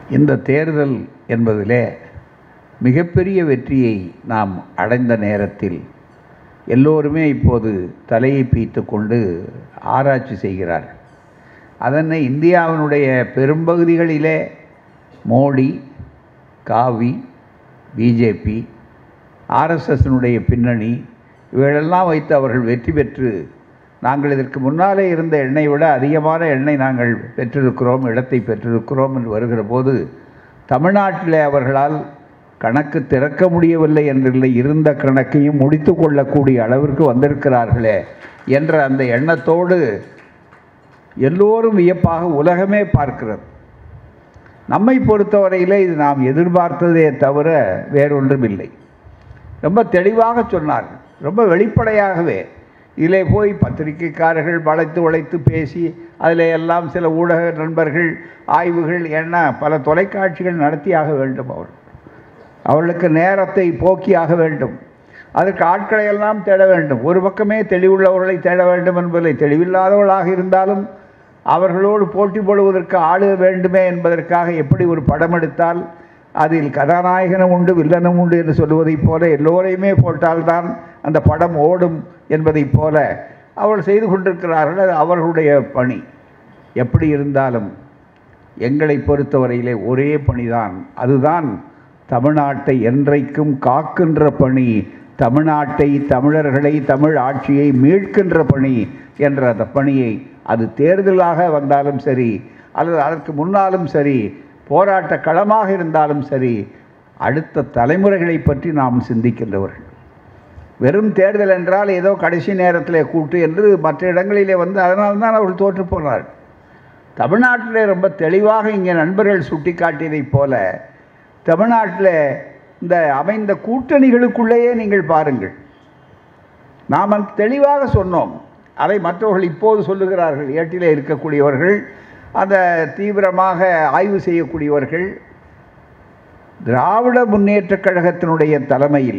இந்த தேர்தல் என்பதிலே மிகப்பெரிய வெற்றியை நாம் அடைந்த நேரத்தில் எல்லோருமே இப்போது தலையை பீத்து கொண்டு ஆராய்ச்சி செய்கிறார்கள் அதனை இந்தியாவினுடைய பெரும்பகுதிகளிலே மோடி காவி பிஜேபி ஆர்எஸ்எஸ்னுடைய பின்னணி இவைகளெல்லாம் வைத்து அவர்கள் வெற்றி பெற்று நாங்கள் இதற்கு முன்னாலே இருந்த எண்ணெய் விட அதிகமான எண்ணெய் நாங்கள் பெற்றிருக்கிறோம் இடத்தை பெற்றிருக்கிறோம் என்று வருகிற போது தமிழ்நாட்டிலே அவர்களால் கணக்கு திறக்க முடியவில்லை என்றில்லை இருந்த கணக்கையும் முடித்து கொள்ளக்கூடிய அளவிற்கு வந்திருக்கிறார்களே என்ற அந்த எண்ணத்தோடு எல்லோரும் வியப்பாக உலகமே பார்க்கிறது நம்மை பொறுத்தவரையிலே இது நாம் எதிர்பார்த்ததே தவிர வேறொன்றும் இல்லை ரொம்ப தெளிவாக சொன்னார் ரொம்ப வெளிப்படையாகவே இதிலே போய் பத்திரிகைக்காரர்கள் வளைத்து உழைத்து பேசி அதில் எல்லாம் சில ஊடக நண்பர்கள் ஆய்வுகள் என்ன பல தொலைக்காட்சிகள் நடத்தியாக வேண்டும் அவர் அவர்களுக்கு நேரத்தை போக்கியாக வேண்டும் அதற்கு ஆட்களை எல்லாம் தேட வேண்டும் ஒரு பக்கமே தெளிவுள்ளவர்களை தேட வேண்டும் என்பதில்லை தெளிவில்லாதவர்களாக இருந்தாலும் அவர்களோடு போட்டி போடுவதற்கு ஆளு வேண்டுமே என்பதற்காக எப்படி ஒரு படம் எடுத்தால் அதில் கதாநாயகனும் உண்டு வில்லனும் உண்டு என்று சொல்லுவதைப் போல எல்லோரையுமே போட்டால்தான் அந்த படம் ஓடும் என்பதைப் போல அவர்கள் செய்து கொண்டிருக்கிறார்கள் அது அவர்களுடைய பணி எப்படி இருந்தாலும் எங்களை பொறுத்தவரையிலே ஒரே பணிதான் அதுதான் தமிழ்நாட்டை என்றைக்கும் காக்கின்ற பணி தமிழ்நாட்டை தமிழர்களை தமிழ் ஆட்சியை மீட்கின்ற பணி என்ற அந்த பணியை அது தேர்தலாக வந்தாலும் சரி அல்லது அதற்கு முன்னாலும் சரி போராட்ட களமாக இருந்தாலும் சரி அடுத்த தலைமுறைகளை பற்றி நாம் சிந்திக்கின்றவர்கள் வெறும் தேர்தல் என்றால் ஏதோ கடைசி நேரத்தில் கூட்டு என்று மற்ற இடங்களிலே வந்து அதனால்தான் அவர்கள் தோற்று போனார்கள் தமிழ்நாட்டிலே ரொம்ப தெளிவாக இங்கே நண்பர்கள் சுட்டிக்காட்டியதைப் போல தமிழ்நாட்டில் இந்த அமைந்த கூட்டணிகளுக்குள்ளேயே நீங்கள் பாருங்கள் நாம் தெளிவாக சொன்னோம் அதை மற்றவர்கள் இப்போது சொல்லுகிறார்கள் ஏட்டிலே இருக்கக்கூடியவர்கள் அந்த தீவிரமாக ஆய்வு செய்யக்கூடியவர்கள் திராவிட முன்னேற்றக் கழகத்தினுடைய தலைமையில்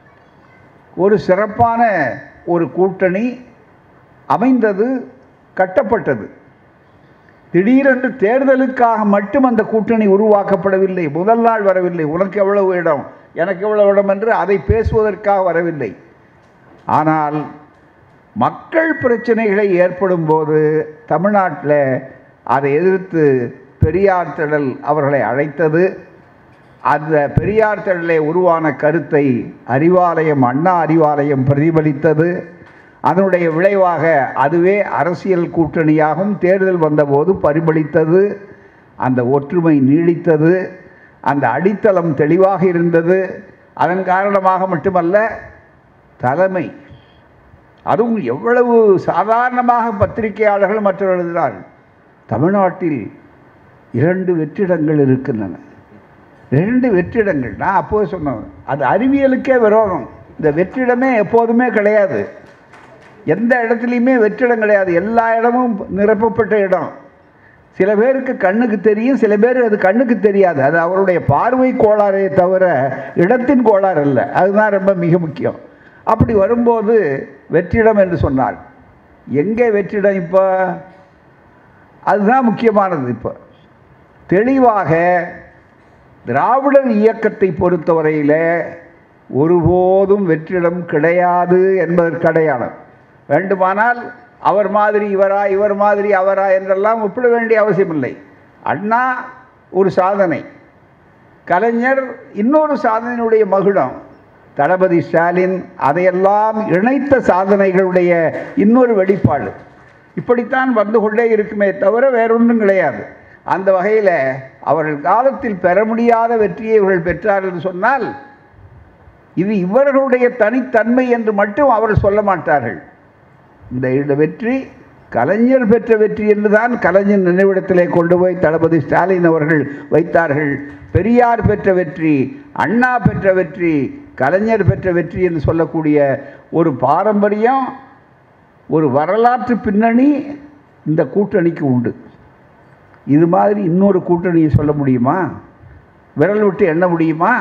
ஒரு சிறப்பான ஒரு கூட்டணி அமைந்தது கட்டப்பட்டது திடீரென்று தேர்தலுக்காக மட்டும் அந்த கூட்டணி உருவாக்கப்படவில்லை முதல் நாள் வரவில்லை உனக்கு எவ்வளவு இடம் எனக்கு எவ்வளவு இடம் என்று அதை பேசுவதற்காக வரவில்லை ஆனால் மக்கள் பிரச்சனைகளை ஏற்படும் போது தமிழ்நாட்டில் அதை எதிர்த்து பெரியார் திடல் அவர்களை அழைத்தது அந்த பெரியார் திடலை உருவான கருத்தை அறிவாலயம் அண்ணா அறிவாலயம் பிரதிபலித்தது அதனுடைய விளைவாக அதுவே அரசியல் கூட்டணியாகவும் தேர்தல் வந்தபோது பரிபலித்தது அந்த ஒற்றுமை நீடித்தது அந்த அடித்தளம் தெளிவாக இருந்தது அதன் காரணமாக மட்டுமல்ல தலைமை அதுவும் எவ்வளவு சாதாரணமாக பத்திரிகையாளர்கள் மற்றவர்கள் எழுதுகிறார்கள் தமிழ்நாட்டில் இரண்டு வெற்றிடங்கள் இருக்கின்றன ரெண்டு வெற்றிடங்கள் நான் அப்போது சொன்னேன் அது அறிவியலுக்கே விரோதம் இந்த வெற்றிடமே எப்போதுமே கிடையாது எந்த இடத்துலையுமே வெற்றிடம் கிடையாது எல்லா இடமும் நிரப்பப்பட்ட இடம் சில பேருக்கு கண்ணுக்கு தெரியும் சில பேர் அது கண்ணுக்கு தெரியாது அது அவருடைய பார்வை கோளாறே தவிர இடத்தின் கோளாறு இல்லை அதுதான் ரொம்ப மிக முக்கியம் அப்படி வரும்போது வெற்றிடம் என்று சொன்னார் எங்கே வெற்றிடம் இப்போ அதுதான் முக்கியமானது இப்போ தெளிவாக திராவிடர் இயக்கத்தை பொறுத்தவரையில் ஒருபோதும் வெற்றிடம் கிடையாது என்பதற்கு அடையாளம் வேண்டுமானால் அவர் மாதிரி இவரா இவர் மாதிரி அவரா என்றெல்லாம் ஒப்பிட வேண்டிய அவசியமில்லை அண்ணா ஒரு சாதனை கலைஞர் இன்னொரு சாதனையினுடைய மகுடம் தளபதி ஸ்டாலின் அதையெல்லாம் இணைத்த சாதனைகளுடைய இன்னொரு வெளிப்பாடு இப்படித்தான் வந்து கொண்டே இருக்குமே தவிர வேறொன்றும் கிடையாது அந்த வகையில் அவர்கள் காலத்தில் பெற முடியாத வெற்றியை இவர்கள் பெற்றார்கள் என்று சொன்னால் இது இவர்களுடைய தனித்தன்மை என்று மட்டும் அவர் சொல்ல மாட்டார்கள் இந்த இந்த வெற்றி கலைஞர் பெற்ற வெற்றி என்றுதான் கலைஞர் நினைவிடத்திலே கொண்டு போய் தளபதி ஸ்டாலின் அவர்கள் வைத்தார்கள் பெரியார் பெற்ற வெற்றி அண்ணா பெற்ற வெற்றி கலைஞர் பெற்ற வெற்றி என்று சொல்லக்கூடிய ஒரு பாரம்பரியம் ஒரு வரலாற்று பின்னணி இந்த கூட்டணிக்கு உண்டு இது மாதிரி இன்னொரு கூட்டணியை சொல்ல முடியுமா விரல் விட்டு எண்ண முடியுமா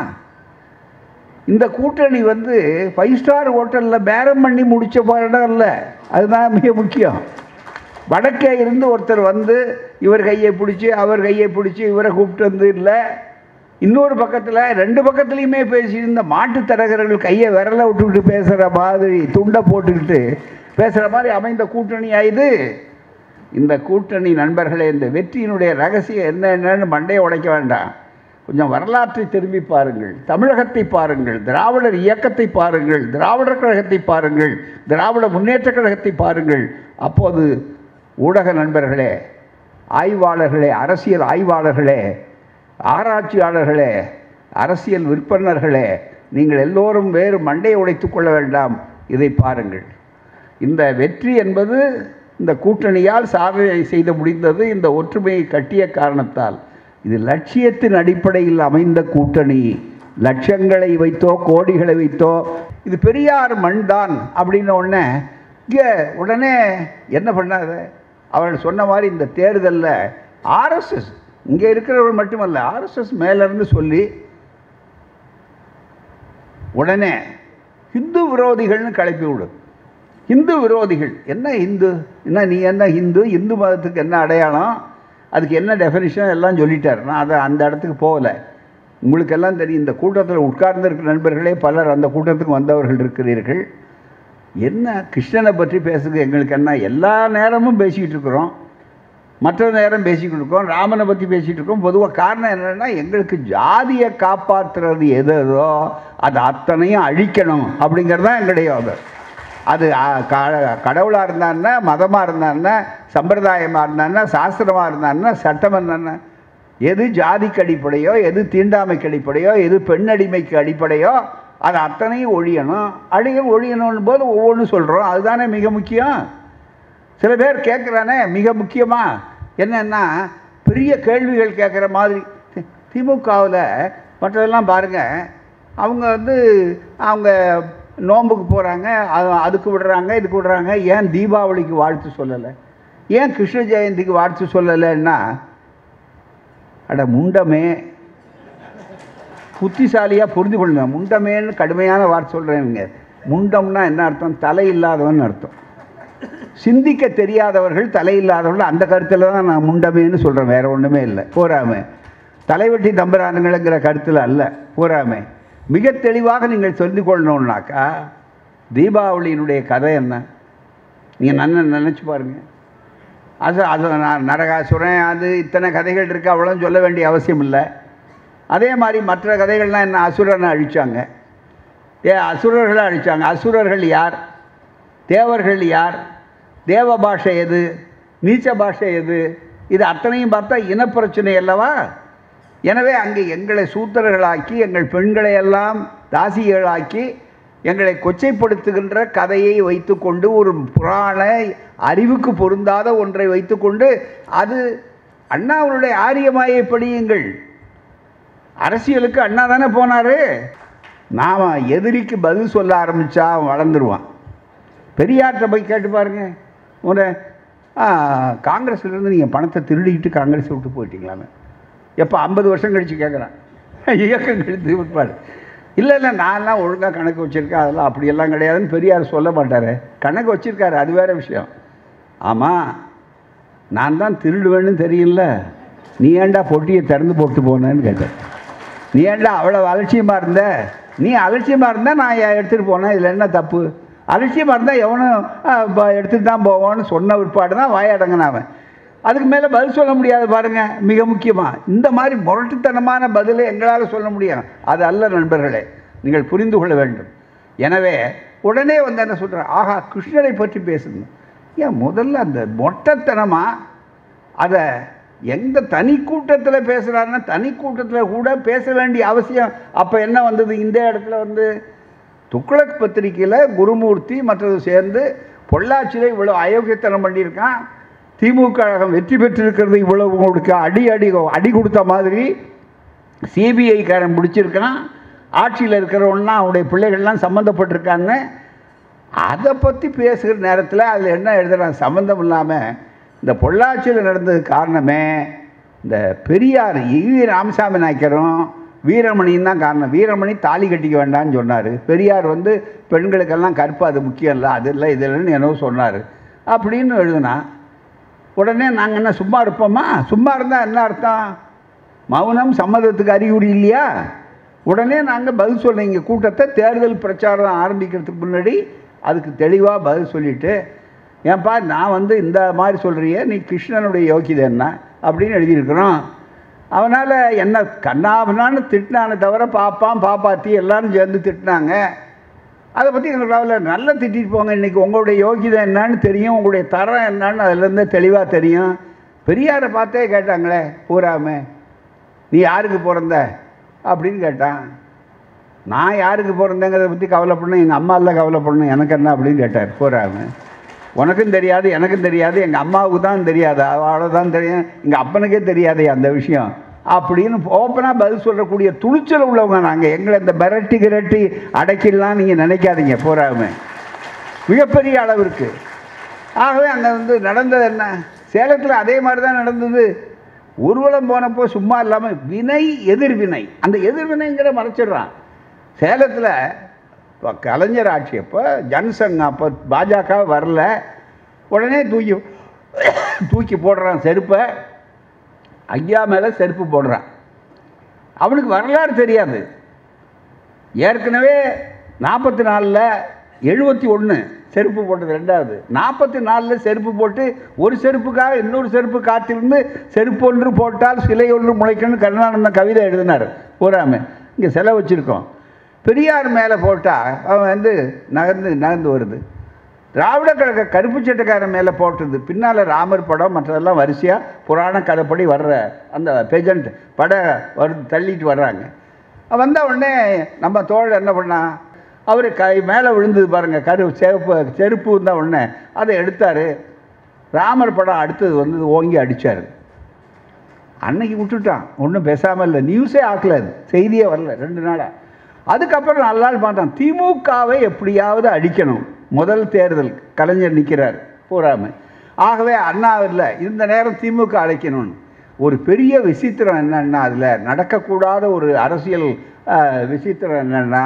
இந்த கூட்டணி வந்து ஃபைவ் ஸ்டார் ஹோட்டலில் பேரம் பண்ணி முடித்த இடம் இல்லை அதுதான் மிக முக்கியம் வடக்கே இருந்து ஒருத்தர் வந்து இவர் கையை பிடிச்சி அவர் கையை பிடிச்சி இவரை கூப்பிட்டு வந்து இல்லை இன்னொரு பக்கத்தில் ரெண்டு பக்கத்துலேயுமே பேசியிருந்த மாட்டுத் தரகர்கள் கையை விரல விட்டுக்கிட்டு பேசுகிற மாதிரி துண்டை போட்டுக்கிட்டு பேசுகிற மாதிரி அமைந்த கூட்டணி ஆயுது இந்த கூட்டணி நண்பர்களே இந்த வெற்றியினுடைய ரகசியம் என்ன என்னன்னு மண்டையை உடைக்க வேண்டாம் கொஞ்சம் வரலாற்றை திரும்பி பாருங்கள் தமிழகத்தை பாருங்கள் திராவிடர் இயக்கத்தை பாருங்கள் திராவிடர் கழகத்தை பாருங்கள் திராவிட முன்னேற்றக் கழகத்தை பாருங்கள் அப்போது ஊடக நண்பர்களே ஆய்வாளர்களே அரசியல் ஆய்வாளர்களே ஆராய்ச்சியாளர்களே அரசியல் விற்பனர்களே நீங்கள் எல்லோரும் வேறு மண்டையை உடைத்துக் கொள்ள வேண்டாம் இதை பாருங்கள் இந்த வெற்றி என்பது இந்த கூட்டணியால் சாதனை செய்த முடிந்தது இந்த ஒற்றுமையை கட்டிய காரணத்தால் இது லட்சியத்தின் அடிப்படையில் அமைந்த கூட்டணி லட்சங்களை வைத்தோ கோடிகளை வைத்தோ இது பெரியார் மண் தான் அப்படின்ன உடனே இங்கே உடனே என்ன பண்ணாத அவர்கள் சொன்ன மாதிரி இந்த தேர்தலில் ஆர்எஸ்எஸ் இங்கே இருக்கிறவர்கள் மட்டுமல்ல ஆர்எஸ்எஸ் மேலேருந்து சொல்லி உடனே ஹிந்து விரோதிகள்னு கிளப்பி விடு இந்து விரோதிகள் என்ன இந்து என்ன நீ என்ன இந்து இந்து மதத்துக்கு என்ன அடையாளம் அதுக்கு என்ன டெஃபினிஷன் எல்லாம் சொல்லிட்டார் நான் அதை அந்த இடத்துக்கு போகலை உங்களுக்கெல்லாம் தெரியும் இந்த கூட்டத்தில் உட்கார்ந்திருக்கிற நண்பர்களே பலர் அந்த கூட்டத்துக்கு வந்தவர்கள் இருக்கிறீர்கள் என்ன கிருஷ்ணனை பற்றி பேசுங்க எங்களுக்கு என்ன எல்லா நேரமும் பேசிக்கிட்டு இருக்கிறோம் மற்ற நேரம் பேசிக்கிட்டு இருக்கோம் ராமனை பற்றி பேசிகிட்டு இருக்கோம் பொதுவாக காரணம் என்னென்னா எங்களுக்கு ஜாதியை காப்பாற்றுறது எது எதோ அது அத்தனையும் அழிக்கணும் அப்படிங்கிறது தான் எங்களுடைய அது அது கடவுளாக இருந்தான்னா மதமாக இருந்தான்னா சம்பிரதாயமாக இருந்தான்னா சாஸ்திரமாக இருந்தான்னா சட்டம் என்னன்னா எது ஜாதிக்கு அடிப்படையோ எது தீண்டாமைக்கு அடிப்படையோ எது பெண்ணடிமைக்கு அடிப்படையோ அது அத்தனையும் ஒழியணும் அழிய ஒழியணும் போது ஒவ்வொன்றும் சொல்கிறோம் அதுதானே மிக முக்கியம் சில பேர் கேட்குறானே மிக முக்கியமாக என்னென்னா பெரிய கேள்விகள் கேட்குற மாதிரி திமுகவில் மற்றதெல்லாம் பாருங்கள் அவங்க வந்து அவங்க நோம்புக்கு போகிறாங்க அதுக்கு விடுறாங்க இதுக்கு விடுறாங்க ஏன் தீபாவளிக்கு வாழ்த்து சொல்லலை ஏன் கிருஷ்ண ஜெயந்திக்கு வாழ்த்து சொல்லலைன்னா அட முண்டமே புத்திசாலியாக புரிந்து கொள்ளுங்க முண்டமேன்னு கடுமையான வார்த்தை சொல்கிறேங்க முண்டம்னா என்ன அர்த்தம் தலை இல்லாதவன் அர்த்தம் சிந்திக்க தெரியாதவர்கள் தலை இல்லாதவர்கள் அந்த கருத்தில் தான் நான் முண்டமேன்னு சொல்கிறேன் வேறு ஒன்றுமே இல்லை போராமை தலைவெட்டி தம்புரானுங்களுங்கிற கருத்தில் அல்ல போராமை மிக தெளிவாக நீங்கள் தெரிந்து கொள்ளணுன்னாக்கா தீபாவளியினுடைய கதை என்ன நீங்கள் நன்ன நினச்சி பாருங்கள் அது அது நான் நரகாசுரன் அது இத்தனை கதைகள் இருக்குது அவ்வளோ சொல்ல வேண்டிய அவசியம் இல்லை அதே மாதிரி மற்ற கதைகள்லாம் என்ன அசுரனை அழித்தாங்க ஏ அசுரர்களை அழித்தாங்க அசுரர்கள் யார் தேவர்கள் யார் தேவ பாஷை எது நீச்ச பாஷை எது இது அத்தனையும் பார்த்தா இனப்பிரச்சனை அல்லவா எனவே அங்கே எங்களை சூத்திரர்களாக்கி எங்கள் பெண்களை எல்லாம் தாசிகளாக்கி எங்களை கொச்சைப்படுத்துகின்ற கதையை வைத்துக்கொண்டு ஒரு புராண அறிவுக்கு பொருந்தாத ஒன்றை வைத்துக்கொண்டு அது அண்ணாவுடைய ஆரியமாயை படியுங்கள் அரசியலுக்கு அண்ணா தானே போனார் நாம் எதிரிக்கு பதில் சொல்ல ஆரம்பித்தா அவன் வளர்ந்துருவான் பெரியார்கிட்ட போய் கேட்டு பாருங்க ஒரு காங்கிரஸ்லேருந்து நீங்கள் பணத்தை திருடிக்கிட்டு காங்கிரஸ் விட்டு போயிட்டீங்களாமே எப்போ ஐம்பது வருஷம் கழித்து கேட்குறான் இயக்கம் கழித்து விற்பாடு இல்லை இல்லை நான்லாம் ஒழுங்காக கணக்கு வச்சுருக்கேன் அதெல்லாம் அப்படியெல்லாம் கிடையாதுன்னு பெரியார் சொல்ல மாட்டார் கணக்கு வச்சுருக்காரு அது வேறு விஷயம் ஆமாம் நான் தான் திருடுவேன்னு தெரியல நீ ஏன்டா பொட்டியை திறந்து போட்டு போனேன்னு கேட்டேன் நீ ஏன்டா அவ்வளோ அலட்சியமாக இருந்த நீ அலட்சியமாக இருந்தால் நான் எடுத்துகிட்டு போனேன் இதில் என்ன தப்பு அலட்சியமாக இருந்தால் எவனும் எடுத்துகிட்டு தான் போவோன்னு சொன்ன விற்பாடு தான் வாயடங்கினாவன் அதுக்கு மேலே பதில் சொல்ல முடியாது பாருங்கள் மிக முக்கியமாக இந்த மாதிரி முரட்டுத்தனமான பதிலை எங்களால் சொல்ல முடியும் அது அல்ல நண்பர்களே நீங்கள் புரிந்து கொள்ள வேண்டும் எனவே உடனே வந்து என்ன சொல்கிறேன் ஆஹா கிருஷ்ணரை பற்றி பேசுங்க ஏன் முதல்ல அந்த மொட்டைத்தனமாக அதை எந்த தனி கூட்டத்தில் பேசுகிறாருன்னா தனி கூட்டத்தில் கூட பேச வேண்டிய அவசியம் அப்போ என்ன வந்தது இந்த இடத்துல வந்து துக்ளக் பத்திரிக்கையில் குருமூர்த்தி மற்றது சேர்ந்து பொள்ளாச்சியில் இவ்வளோ அயோக்கியத்தனம் பண்ணியிருக்கான் திமுக கழகம் வெற்றி பெற்றிருக்கிறது இவ்வளவு உங்களுக்கு அடி அடி அடி கொடுத்த மாதிரி சிபிஐக்காரன் பிடிச்சிருக்கான் ஆட்சியில் இருக்கிறவன்லாம் அவனுடைய பிள்ளைகள்லாம் சம்மந்தப்பட்டிருக்காங்க அதை பற்றி பேசுகிற நேரத்தில் அதில் என்ன எழுதுறான் சம்மந்தம் இல்லாமல் இந்த பொள்ளாச்சியில் நடந்தது காரணமே இந்த பெரியார் ஈவி ராமசாமி நாயக்கரும் வீரமணியும் தான் காரணம் வீரமணி தாலி கட்டிக்க வேண்டாம்னு சொன்னார் பெரியார் வந்து பெண்களுக்கெல்லாம் கற்பு அது முக்கியம் இல்லை அது இல்லை இது இல்லைன்னு என்னவோ சொன்னார் அப்படின்னு எழுதுனா உடனே நாங்கள் என்ன சும்மா இருப்போமா சும்மா இருந்தால் என்ன அர்த்தம் மௌனம் சம்மதத்துக்கு அறிகுறி இல்லையா உடனே நாங்கள் பதில் சொன்னீங்க கூட்டத்தை தேர்தல் பிரச்சாரம் ஆரம்பிக்கிறதுக்கு முன்னாடி அதுக்கு தெளிவாக பதில் சொல்லிட்டு ஏன்பா நான் வந்து இந்த மாதிரி சொல்கிறிய நீ கிருஷ்ணனுடைய யோகிதை என்ன அப்படின்னு எழுதியிருக்கிறோம் அவனால் என்ன கண்ணாபனான்னு திட்டினானே தவிர பாப்பான் பாப்பாத்தி எல்லாரும் சேர்ந்து திட்டினாங்க அதை பற்றி எங்களுக்கு கவலை இல்லை. நல்லா திட்டிட்டு போங்க இன்றைக்கி உங்களுடைய யோகிதை என்னன்னு தெரியும் உங்களுடைய தரம் என்னன்னு அதுலேருந்து தெளிவாக தெரியும் பெரியாரை பார்த்தே கேட்டாங்களே பூராமே நீ யாருக்கு பிறந்த அப்படின்னு கேட்டான் நான் யாருக்கு பிறந்தேங்கிறத பற்றி கவலைப்படணும் எங்கள் அம்மா இல்லை கவலைப்படணும் எனக்கு என்ன அப்படின்னு கேட்டார் பூராமே உனக்கும் தெரியாது எனக்கும் தெரியாது எங்கள் அம்மாவுக்கு தான் தெரியாது அவளை தான் தெரியும் எங்கள் அப்பனுக்கே தெரியாதே அந்த விஷயம் அப்படின்னு ஓப்பனாக பதில் சொல்லக்கூடிய துணிச்சல் உள்ளவங்க நாங்கள் எங்களை இந்த மிரட்டி கிரட்டி அடைக்கலாம் நீங்கள் நினைக்காதீங்க பூராமே மிகப்பெரிய அளவிற்கு ஆகவே அங்கே வந்து நடந்தது என்ன சேலத்தில் அதே மாதிரி தான் நடந்தது ஊர்வலம் போனப்போ சும்மா இல்லாமல் வினை எதிர்வினை அந்த எதிர்வினைங்கிற மறைச்சிடுறான் சேலத்தில் இப்போ கலைஞர் ஆட்சி அப்போ ஜனசங்கம் அப்போ பாஜக வரல உடனே தூக்கி தூக்கி போடுறான் செருப்பை ஐயா மேலே செருப்பு போடுறான் அவனுக்கு வரலாறு தெரியாது ஏற்கனவே நாற்பத்தி நாலில் எழுபத்தி ஒன்று செருப்பு போட்டது ரெண்டாவது நாற்பத்தி நாலில் செருப்பு போட்டு ஒரு செருப்புக்காக இன்னொரு செருப்பு காத்திருந்து செருப்பு ஒன்று போட்டால் சிலை ஒன்று முளைக்கணும்னு கருணானந்தம் கவிதை எழுதினார் பூராமே இங்கே செலவு வச்சுருக்கோம் பெரியார் மேலே போட்டால் அவன் வந்து நகர்ந்து நகர்ந்து வருது திராவிட கழக கருப்பு சட்டக்காரன் மேலே போட்டது பின்னால் ராமர் படம் மற்றதெல்லாம் வரிசையாக புராண கதைப்படி வர்ற அந்த பெஜண்ட் பட வருது தள்ளிட்டு வர்றாங்க வந்த உடனே நம்ம தோழர் என்ன பண்ணா அவர் கை மேலே விழுந்தது பாருங்கள் கரு செருப்பு செருப்பு வந்த உடனே அதை எடுத்தார் ராமர் படம் அடுத்தது வந்து ஓங்கி அடித்தார் அன்னைக்கு விட்டுட்டான் ஒன்றும் பேசாமல் இல்லை நியூஸே ஆக்கல அது செய்தியே வரல ரெண்டு நாளாக அதுக்கப்புறம் நல்ல நாள் பார்த்தான் திமுகவை எப்படியாவது அடிக்கணும் முதல் தேர்தல் கலைஞர் நிற்கிறார் பூராமல் ஆகவே அண்ணா இல்லை இந்த நேரம் திமுக அழைக்கணும்னு ஒரு பெரிய விசித்திரம் என்னன்னா அதில் நடக்கக்கூடாத ஒரு அரசியல் அஹ், விசித்திரம் என்னன்னா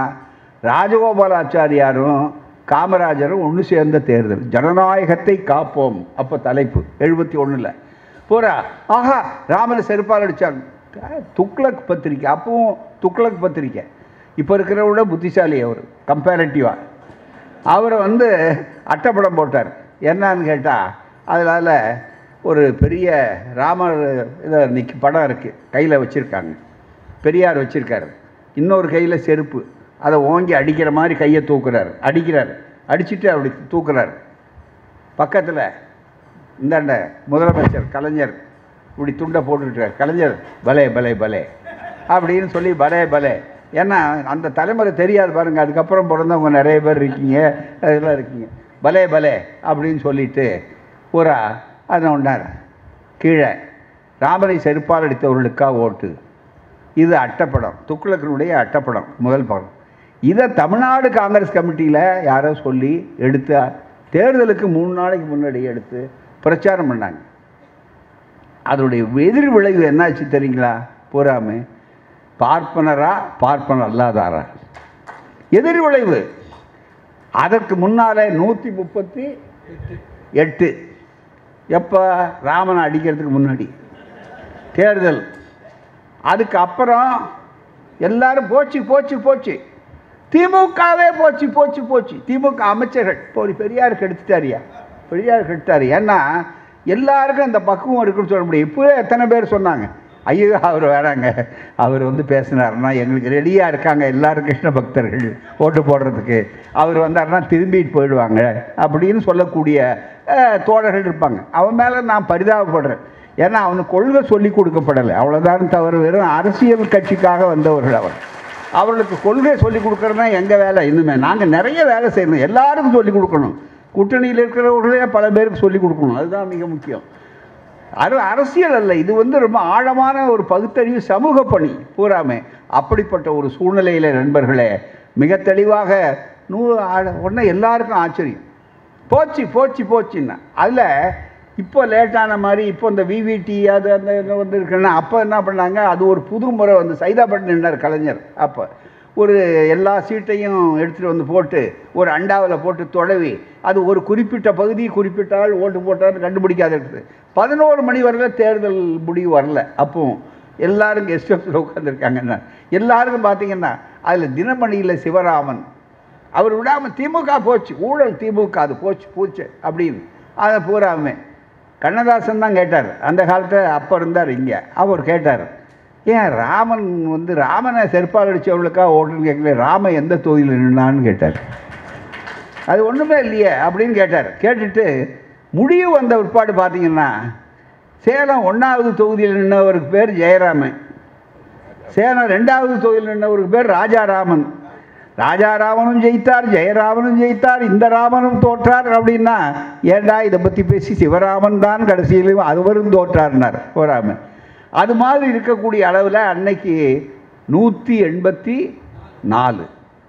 ராஜகோபாலாச்சாரியாரும் காமராஜரும் ஒன்று சேர்ந்த தேர்தல் ஜனநாயகத்தை காப்போம் அப்போ தலைப்பு எழுபத்தி ஒன்றில் பூரா ஆஹா ராமனை செருப்பால் அடித்தாங்க துக்ளக் பத்திரிக்கை அப்பவும் துக்ளக் பத்திரிக்கை இப்போ இருக்கிறத விட புத்திசாலி அவர் கம்பேரட்டிவாக அவரை வந்து அட்டைப்படம் போட்டார் என்னன்னு கேட்டால் அதனால் ஒரு பெரிய ராமர் இதை நிற்க படம் இருக்குது கையில் வச்சுருக்காங்க பெரியார் வச்சுருக்காரு இன்னொரு கையில் செருப்பு அதை ஓங்கி அடிக்கிற மாதிரி கையை தூக்குறாரு அடிக்கிறார் அடிச்சுட்டு அப்படி தூக்குறாரு பக்கத்தில் இந்தாண்ட முதலமைச்சர் கலைஞர் இப்படி துண்டை போட்டுக்கிட்டார் கலைஞர் பலே பலே பலே அப்படின்னு சொல்லி பலே பலே ஏன்னா அந்த தலைமுறை தெரியாது பாருங்க அதுக்கப்புறம் பிறந்தவங்க நிறைய பேர் இருக்கீங்க அதெல்லாம் இருக்கீங்க பலே பலே அப்படின்னு சொல்லிட்டு பூரா அதை ஒன்றார் கீழே ராமனை செருப்பால் அடித்தவர்களுக்காக ஓட்டு இது அட்டப்படம் துக்ளக்கனுடைய அட்டப்படம் முதல் படம் இதை தமிழ்நாடு காங்கிரஸ் கமிட்டியில் யாரோ சொல்லி எடுத்து தேர்தலுக்கு மூணு நாளைக்கு முன்னாடி எடுத்து பிரச்சாரம் பண்ணாங்க அதனுடைய எதிர் விளைவு என்னாச்சு தெரியுங்களா பூராமே பார்ப்பனரா பார்ப்பனர் அல்லாதாரா எதிர் விளைவு அதற்கு முன்னாலே நூற்றி முப்பத்தி எட்டு எப்போ ராமனை அடிக்கிறதுக்கு முன்னாடி தேர்தல் அதுக்கு அப்புறம் எல்லாரும் போச்சு போச்சு போச்சு திமுகவே போச்சு போச்சு போச்சு திமுக அமைச்சர்கள் இப்போ ஒரு பெரியார் கெடுத்துட்டாரியா பெரியார் கெடுத்தாரு ஏன்னா எல்லாருக்கும் அந்த பக்குவம் இருக்குன்னு சொல்ல முடியும் இப்போவே எத்தனை பேர் சொன்னாங்க ஐயோ அவர் வேறாங்க அவர் வந்து பேசினாருன்னா எங்களுக்கு ரெடியாக இருக்காங்க எல்லாரும் கிருஷ்ண பக்தர்கள் ஓட்டு போடுறதுக்கு அவர் வந்தாருன்னா திரும்பிட்டு போயிடுவாங்க அப்படின்னு சொல்லக்கூடிய அஹ், தோழர்கள் இருப்பாங்க அவன் மேலே நான் பரிதாபப்படுறேன் ஏன்னா அவனுக்கு கொள்கை சொல்லி கொடுக்கப்படலை அவ்வளோதான் தவிர வெறும் அரசியல் கட்சிக்காக வந்தவர்கள் அவர் அவர்களுக்கு கொள்கை சொல்லி கொடுக்கறதுனா எங்கள் வேலை இன்னுமே நாங்கள் நிறைய வேலை செய்யணும் எல்லாருக்கும் சொல்லி கொடுக்கணும் கூட்டணியில் இருக்கிறவர்களே பல பேருக்கு சொல்லி கொடுக்கணும் அதுதான் மிக முக்கியம் அது அரசியல் அல்ல இது வந்து ரொம்ப ஆழமான ஒரு பகுத்தறிவு சமூக பணி பூராமே அப்படிப்பட்ட ஒரு சூழ்நிலையில் நண்பர்களே மிக தெளிவாக நூ உடனே எல்லாருக்கும் ஆச்சரியம் போச்சு போச்சு போச்சுன்னா அதில் இப்போ லேட்டான மாதிரி இப்போ இந்த விவிடி அது அந்த இது வந்து இருக்குன்னா அப்போ என்ன பண்ணாங்க அது ஒரு புது முறை வந்து சைதாப்பட்டு நின்றார் கலைஞர் அப்போ ஒரு எல்லா சீட்டையும் எடுத்துகிட்டு வந்து போட்டு ஒரு அண்டாவில் போட்டு தொடவி அது ஒரு குறிப்பிட்ட பகுதி குறிப்பிட்ட ஆள் ஓட்டு போட்டான்னு கண்டுபிடிக்காத இருக்குது பதினோரு மணி வரையில் தேர்தல் முடிவு வரல அப்போவும் எல்லாரும் கெஸ்ட் ஹவுஸில் உட்காந்துருக்காங்கன்னா எல்லாருக்கும் பார்த்தீங்கன்னா அதில் தினமணியில் சிவராமன் அவர் விடாமல் திமுக போச்சு ஊழல் திமுக அது போச்சு போச்சு அப்படின்னு அதை பூராமே கண்ணதாசன் தான் கேட்டார் அந்த காலத்தில் அப்போ இருந்தார் இங்கே அவர் கேட்டார் ஏன் ராமன் வந்து ராமனை செருப்பால் அடித்தவர்களுக்கா ஓட்டுன்னு கேட்கல ராம எந்த தொகுதியில் நின்னான்னு கேட்டார் அது ஒன்றுமே இல்லையே அப்படின்னு கேட்டார் கேட்டுட்டு முடிவு வந்த பிற்பாடு பார்த்தீங்கன்னா சேலம் ஒன்றாவது தொகுதியில் நின்றவருக்கு பேர் ஜெயராமன் சேலம் ரெண்டாவது தொகுதியில் நின்றவருக்கு பேர் ராஜாராமன் ராஜாராமனும் ஜெயித்தார் ஜெயராமனும் ஜெயித்தார் இந்த ராமனும் தோற்றார் அப்படின்னா ஏண்டா இதை பற்றி பேசி சிவராமன் தான் கடைசியிலும் அதுவரும் தோற்றார்னார் சிவராமன் அது மாதிரி இருக்கக்கூடிய அளவில் அன்னைக்கு நூற்றி எண்பத்தி நாலு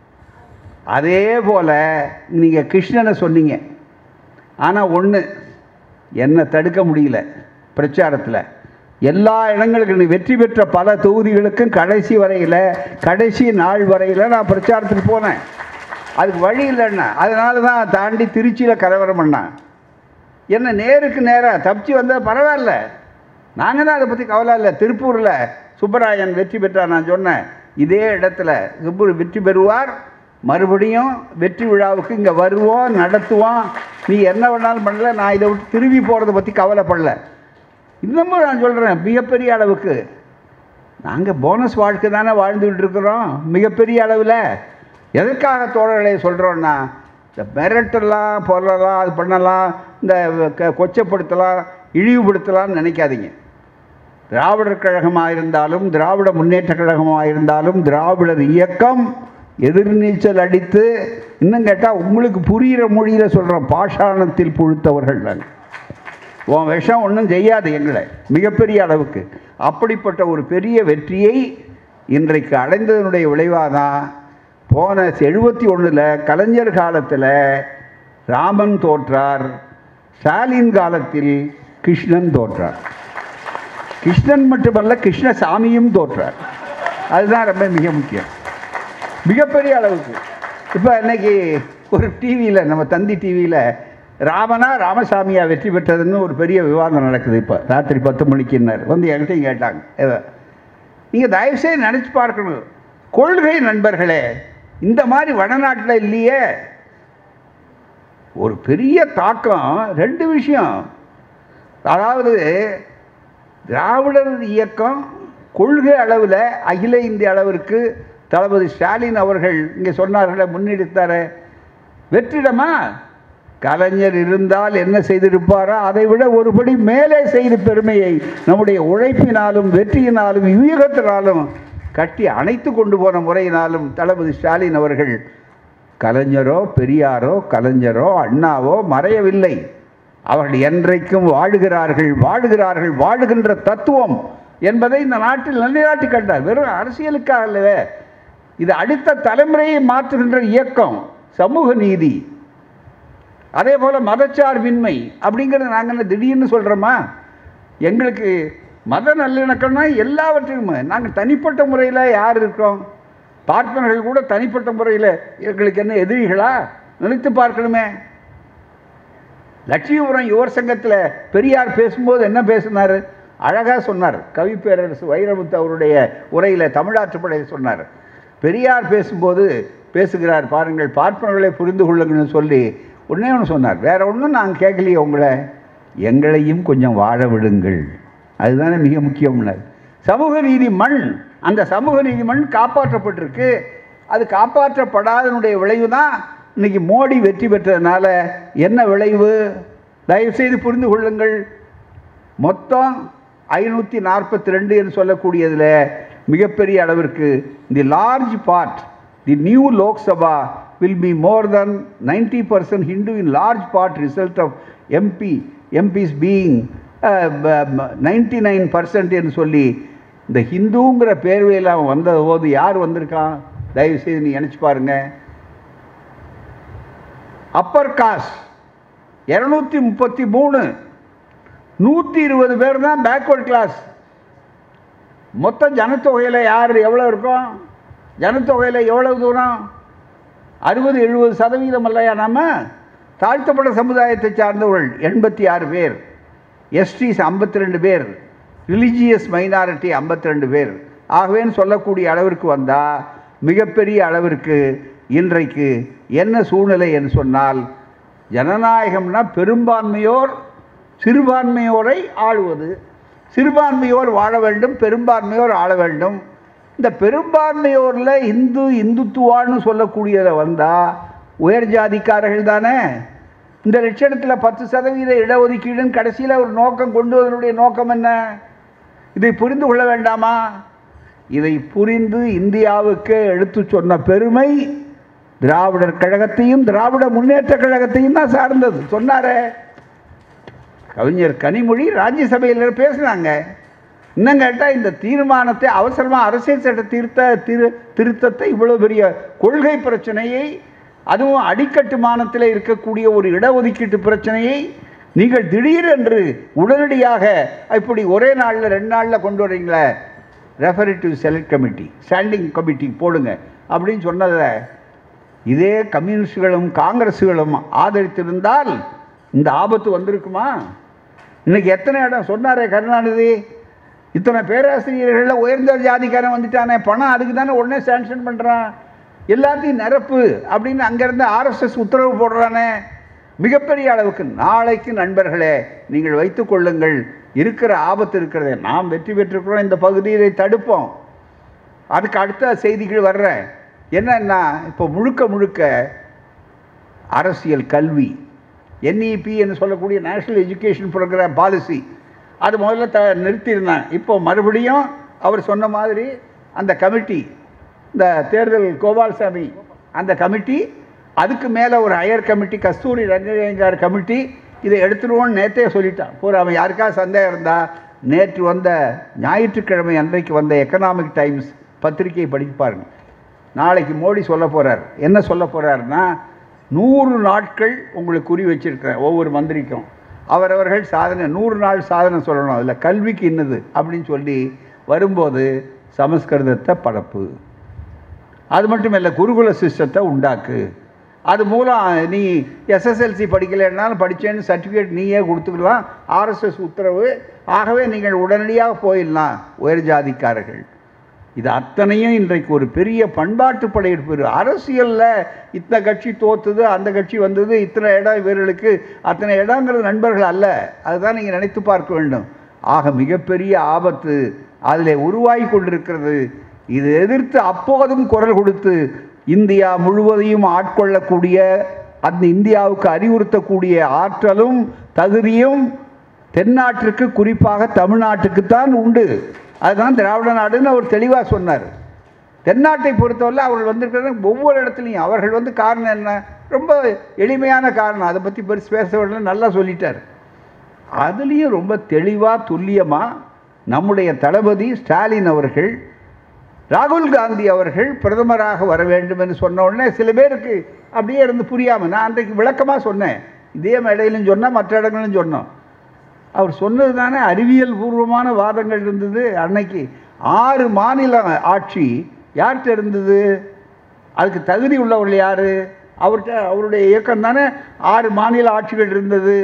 அதே போல் நீங்கள் கிருஷ்ணனை சொன்னீங்க ஆனால் ஒன்று என்னை தடுக்க முடியல பிரச்சாரத்தில் எல்லா இடங்களுக்கும் நீ வெற்றி பெற்ற பல தொகுதிகளுக்கும் கடைசி வரையில் கடைசி நாள் வரையில் நான் பிரச்சாரத்துக்கு போனேன் அதுக்கு வழி இல்லைன்னா அதனால தான் தாண்டி திருச்சியில் கலவரம் பண்ணான் என்ன நேருக்கு நேராக தப்பிச்சு வந்தால் பரவாயில்ல நாங்கள் தான் அதை பற்றி கவலை இல்லை திருப்பூரில் சுப்பராயன் வெற்றி பெற்றார் நான் சொன்னேன் இதே இடத்துல சுப்பு வெற்றி பெறுவார் மறுபடியும் வெற்றி விழாவுக்கு இங்கே வருவோம் நடத்துவோம் நீ என்ன வேணாலும் பண்ணல நான் இதை விட்டு திரும்பி போகிறத பற்றி கவலைப்படல இன்னமும் நான் சொல்கிறேன் மிகப்பெரிய அளவுக்கு நாங்கள் போனஸ் வாழ்க்கை தானே வாழ்ந்துக்கிட்டு இருக்கிறோம் மிகப்பெரிய அளவில் எதற்காக தோழர்களை சொல்கிறோன்னா இந்த மிரட்டலாம் பொருளலாம் அது பண்ணலாம் இந்த க கொச்சப்படுத்தலாம் இழிவுபடுத்தலாம்னு நினைக்காதீங்க திராவிடர் கழகமாக இருந்தாலும் திராவிட முன்னேற்ற கழகமாக இருந்தாலும் திராவிடர் இயக்கம் எதிர்நீச்சல் அடித்து இன்னும் கேட்டால் உங்களுக்கு புரிகிற மொழியில் சொல்கிறோம் பாஷாணத்தில் புழுத்தவர்கள் நாங்கள் உன் விஷம் ஒன்றும் செய்யாது எங்களை மிகப்பெரிய அளவுக்கு அப்படிப்பட்ட ஒரு பெரிய வெற்றியை இன்றைக்கு அடைந்ததனுடைய விளைவாக தான் போன எழுபத்தி ஒன்றில் கலைஞர் காலத்தில் ராமன் தோற்றார் ஸ்டாலின் காலத்தில் கிருஷ்ணன் தோற்றார் கிருஷ்ணன் மட்டுமல்ல கிருஷ்ணசாமியும் தோற்றார் அதுதான் ரொம்ப மிக முக்கியம் மிகப்பெரிய அளவுக்கு இப்போ இன்னைக்கு ஒரு டிவியில் நம்ம தந்தி டிவியில் ராமனா ராமசாமியா வெற்றி பெற்றதுன்னு ஒரு பெரிய விவாதம் நடக்குது இப்போ ராத்திரி பத்து மணிக்குன்னார் வந்து என்கிட்டையும் கேட்டாங்க இதை நீங்கள் தயவுசெய்து நினச்சி பார்க்கணும் கொள்கை நண்பர்களே இந்த மாதிரி வடநாட்டில் இல்லையே ஒரு பெரிய தாக்கம் ரெண்டு விஷயம் அதாவது திராவிடர் இயக்கம் கொள்கை அளவில் அகில இந்திய அளவிற்கு தளபதி ஸ்டாலின் அவர்கள் இங்கே சொன்னார்களே முன்னெடுத்தார வெற்றிடமா கலைஞர் இருந்தால் என்ன செய்திருப்பாரோ அதை விட ஒருபடி மேலே செய்த பெருமையை நம்முடைய உழைப்பினாலும் வெற்றியினாலும் விவேகத்தினாலும் கட்டி அணைத்து கொண்டு போன முறையினாலும் தளபதி ஸ்டாலின் அவர்கள் கலைஞரோ பெரியாரோ கலைஞரோ அண்ணாவோ மறையவில்லை அவர்கள் என்றைக்கும் வாழுகிறார்கள் வாழுகிறார்கள் வாழுகின்ற தத்துவம் என்பதை இந்த நாட்டில் நிலைநாட்டி கண்டார் வெறும் அரசியலுக்காக அல்லவே இது அடுத்த தலைமுறையை மாற்றுகின்ற இயக்கம் சமூக நீதி அதே போல் மதச்சார்பின்மை அப்படிங்கிறது நாங்கள் என்ன திடீர்னு சொல்கிறோமா எங்களுக்கு மத நல்லிணக்கம்னா எல்லாவற்றையுமே நாங்கள் தனிப்பட்ட முறையில் யார் இருக்கோம் பார்ப்பனர்கள் கூட தனிப்பட்ட முறையில் எங்களுக்கு என்ன எதிரிகளா நினைத்து பார்க்கணுமே லட்சுமிபுரம் யுவர் சங்கத்தில் பெரியார் பேசும்போது என்ன பேசினார் அழகாக சொன்னார் கவி பேரரசு வைரமுத்து அவருடைய உரையில் தமிழாற்றுப்படையில் சொன்னார் பெரியார் பேசும்போது பேசுகிறார் பாருங்கள் பார்ப்பனர்களை புரிந்து கொள்ளுங்கள்னு சொல்லி ஒன்றே ஒன்று சொன்னார் வேற ஒன்றும் நாங்கள் கேட்கலையே உங்களை எங்களையும் கொஞ்சம் வாழ விடுங்கள் அதுதானே மிக முக்கியம்னார் சமூக நீதி மண் அந்த சமூக நீதி மண் காப்பாற்றப்பட்டிருக்கு அது காப்பாற்றப்படாதனுடைய விளைவு தான் இன்னைக்கு மோடி வெற்றி பெற்றதுனால என்ன விளைவு தயவுசெய்து புரிந்து கொள்ளுங்கள் மொத்தம் ஐநூற்றி நாற்பத்தி ரெண்டு என்று சொல்லக்கூடியதில் மிகப்பெரிய அளவிற்கு the large part the new Lok Sabha will be more than ninety percent Hindu in large part result of MP MPs being ninety nine percent என்று சொல்லி இந்த ஹிந்துங்கிற பேர்வையில் அவன் வந்த போது யார் வந்திருக்கான் தயவுசெய்து நீ நினச்சி பாருங்க அப்பர் காஸ்ட் இரநூத்தி முப்பத்தி மூணு நூற்றி இருபது பேர் தான் பேக்வர்ட் கிளாஸ் மொத்த ஜனத்தொகையில் யார் எவ்வளோ இருக்கும் ஜனத்தொகையில் எவ்வளவு தூரம் அறுபது எழுபது சதவீதம் இல்லையா நாம தாழ்த்தப்பட்ட சமுதாயத்தை சார்ந்தவர்கள் எண்பத்தி ஆறு பேர் எஸ்டிஸ் ஐம்பத்தி ரெண்டு பேர் ரிலிஜியஸ் மைனாரிட்டி ஐம்பத்தி ரெண்டு பேர் ஆகவேன்னு சொல்லக்கூடிய அளவிற்கு வந்தால் மிகப்பெரிய அளவிற்கு இன்றைக்கு என்ன சூழ்நிலை என்று சொன்னால் ஜனநாயகம்னா பெரும்பான்மையோர் சிறுபான்மையோரை ஆளுவது சிறுபான்மையோர் வாழ வேண்டும் பெரும்பான்மையோர் ஆள வேண்டும் இந்த பெரும்பான்மையோரில் இந்து இந்துத்துவான்னு சொல்லக்கூடியதை வந்தால் உயர் ஜாதிக்காரர்கள் தானே இந்த லட்சணத்தில் பத்து சதவீத இடஒதுக்கீடுன்னு கடைசியில் ஒரு நோக்கம் கொண்டு வந்தனுடைய நோக்கம் என்ன இதை புரிந்து கொள்ள வேண்டாமா இதை புரிந்து இந்தியாவுக்கு எடுத்து சொன்ன பெருமை திராவிடர் கழகத்தையும் திராவிட முன்னேற்ற கழகத்தையும் தான் சார்ந்தது சொன்னாரே கவிஞர் கனிமொழி ராஜ்யசபையில் பேசுனாங்க இன்னும் கேட்டால் இந்த தீர்மானத்தை அவசரமாக அரசியல் சட்ட திருத்த திரு திருத்தத்தை இவ்வளோ பெரிய கொள்கை பிரச்சனையை அதுவும் அடிக்கட்டுமானத்தில் இருக்கக்கூடிய ஒரு இடஒதுக்கீட்டு பிரச்சனையை நீங்கள் திடீரென்று உடனடியாக இப்படி ஒரே நாளில் ரெண்டு நாளில் கொண்டு வரீங்களே ரெஃபரேட்டிவ் செலக்ட் கமிட்டி ஸ்டாண்டிங் கமிட்டி போடுங்க அப்படின்னு சொன்னதை இதே கம்யூனிஸ்டுகளும் காங்கிரஸுகளும் ஆதரித்திருந்தால் இந்த ஆபத்து வந்திருக்குமா இன்னைக்கு எத்தனை இடம் சொன்னாரே கருணாநிதி இத்தனை பேராசிரியர்களில் உயர்ந்த ஜாதிக்காரன் வந்துட்டானே பணம் அதுக்கு தானே உடனே சாங்ஷன் பண்ணுறான் எல்லாத்தையும் நிரப்பு அப்படின்னு அங்கேருந்து ஆர்எஸ்எஸ் உத்தரவு போடுறானே மிகப்பெரிய அளவுக்கு நாளைக்கு நண்பர்களே நீங்கள் வைத்துக் கொள்ளுங்கள் இருக்கிற ஆபத்து இருக்கிறதே நாம் வெற்றி பெற்றிருக்கிறோம் இந்த பகுதியை தடுப்போம் அதுக்கு அடுத்த செய்திகள் வர்றேன் என்னன்னா இப்போ முழுக்க முழுக்க அரசியல் கல்வி என்இபி என்று சொல்லக்கூடிய நேஷனல் எஜுகேஷன் ப்ரோக்ராம் பாலிசி அது முதல்ல த நிறுத்தியிருந்தாங்க இப்போ மறுபடியும் அவர் சொன்ன மாதிரி அந்த கமிட்டி இந்த தேர்தல் கோபால்சாமி அந்த கமிட்டி அதுக்கு மேலே ஒரு higher committee Kasturi Rangaiyengar committee இதை எடுத்துருவோன்னு நேற்றே சொல்லிட்டான் பூரா அவன் யாருக்காவது சந்தேகம் இருந்தால் நேற்று வந்த ஞாயிற்றுக்கிழமை அன்றைக்கு வந்த எக்கனாமிக் டைம்ஸ் பத்திரிகையை படித்து பாருங்க நாளைக்கு மோடி சொல்ல போகிறார் என்ன சொல்ல போகிறாருன்னா நூறு நாட்கள் உங்களுக்கு குறி வச்சிருக்கிறேன் ஒவ்வொரு மந்திரிக்கும் அவரவர்கள் சாதனை நூறு நாள் சாதனை சொல்லணும் அதில் கல்விக்கு இன்னது அப்படின்னு சொல்லி வரும்போது சமஸ்கிருதத்தை பரப்பு அது மட்டும் இல்லை குருகுல சிஸ்டத்தை உண்டாக்கு அது மூலம் நீ எஸ்எஸ்எல்சி படிக்கலைன்னாலும் படித்தேன்னு சர்டிஃபிகேட் நீயே கொடுத்துக்கலாம் ஆர்எஸ்எஸ் உத்தரவு ஆகவே நீங்கள் உடனடியாக போயிடலாம் உயர் ஜாதிக்காரர்கள் இது அத்தனையும் இன்றைக்கு ஒரு பெரிய பண்பாட்டு படையெடுப்பு அரசியலில் இத்தனை கட்சி தோத்துது அந்த கட்சி வந்தது இத்தனை இடம் இவர்களுக்கு அத்தனை இடங்கிறது நண்பர்கள் அல்ல அதுதான் நீங்கள் நினைத்து பார்க்க வேண்டும் ஆக மிகப்பெரிய ஆபத்து அதில் உருவாகி கொண்டிருக்கிறது இது எதிர்த்து அப்போதும் குரல் கொடுத்து இந்தியா முழுவதையும் ஆட்கொள்ளக்கூடிய அந்த இந்தியாவுக்கு அறிவுறுத்தக்கூடிய ஆற்றலும் தகுதியும் தென்னாட்டிற்கு குறிப்பாக தமிழ்நாட்டுக்குத்தான் உண்டு அதுதான் திராவிட நாடுன்னு அவர் தெளிவாக சொன்னார் தென்னாட்டை பொறுத்தவரை அவர்கள் வந்திருக்கிறது ஒவ்வொரு இடத்துலையும் அவர்கள் வந்து காரணம் என்ன ரொம்ப எளிமையான காரணம் அதை பற்றி பெருசு பேச வேண்டாம் நல்லா சொல்லிட்டார் அதுலேயும் ரொம்ப தெளிவாக துல்லியமாக நம்முடைய தளபதி ஸ்டாலின் அவர்கள் ராகுல் காந்தி அவர்கள் பிரதமராக வர வேண்டும் என்று சொன்ன உடனே சில பேருக்கு அப்படியே இருந்து புரியாமல் நான் அன்றைக்கு விளக்கமாக சொன்னேன் இதே மேடையிலும் சொன்னேன் மற்ற இடங்களிலும் சொன்னோம் அவர் சொன்னது தானே அறிவியல் பூர்வமான வாதங்கள் இருந்தது அன்னைக்கு ஆறு மாநில ஆட்சி யார்கிட்ட இருந்தது அதுக்கு தகுதி உள்ளவர்கள் யார் அவர்கிட்ட அவருடைய இயக்கம் தானே ஆறு மாநில ஆட்சிகள் இருந்தது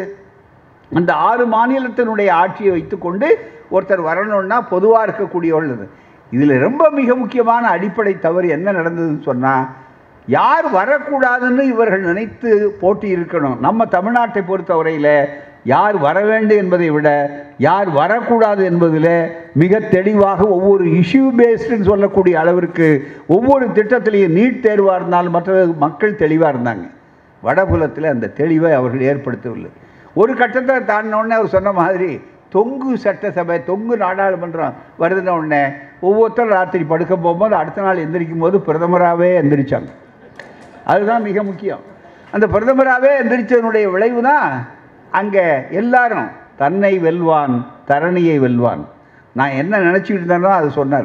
அந்த ஆறு மாநிலத்தினுடைய ஆட்சியை வைத்துக்கொண்டு ஒருத்தர் வரணும்னா பொதுவாக இருக்கக்கூடியவர்கள் இதில் ரொம்ப மிக முக்கியமான அடிப்படை தவறு என்ன நடந்ததுன்னு சொன்னால் யார் வரக்கூடாதுன்னு இவர்கள் நினைத்து போட்டி இருக்கணும் நம்ம தமிழ்நாட்டை பொறுத்தவரையில் யார் வர வேண்டும் என்பதை விட யார் வரக்கூடாது என்பதில் மிக தெளிவாக ஒவ்வொரு இஷ்யூ பேஸ்டுன்னு சொல்லக்கூடிய அளவிற்கு ஒவ்வொரு திட்டத்திலையும் நீட் தேர்வாக இருந்தாலும் மற்ற மக்கள் தெளிவாக இருந்தாங்க வடபுலத்தில் அந்த தெளிவை அவர்கள் ஏற்படுத்தவில்லை ஒரு கட்டத்தை தாண்டின உடனே அவர் சொன்ன மாதிரி தொங்கு சட்டசபை தொங்கு நாடாளுமன்றம் வருதுன உடனே ஒவ்வொருத்தரும் ராத்திரி படுக்க போகும்போது அடுத்த நாள் எந்திரிக்கும் போது பிரதமராகவே எந்திரிச்சாங்க அதுதான் மிக முக்கியம் அந்த பிரதமராகவே எந்திரிச்சதனுடைய விளைவு தான் அங்கே எல்லாரும் தன்னை வெல்வான் தரணியை வெல்வான் நான் என்ன நினச்சிக்கிட்டு இருந்தேனோ அது சொன்னார்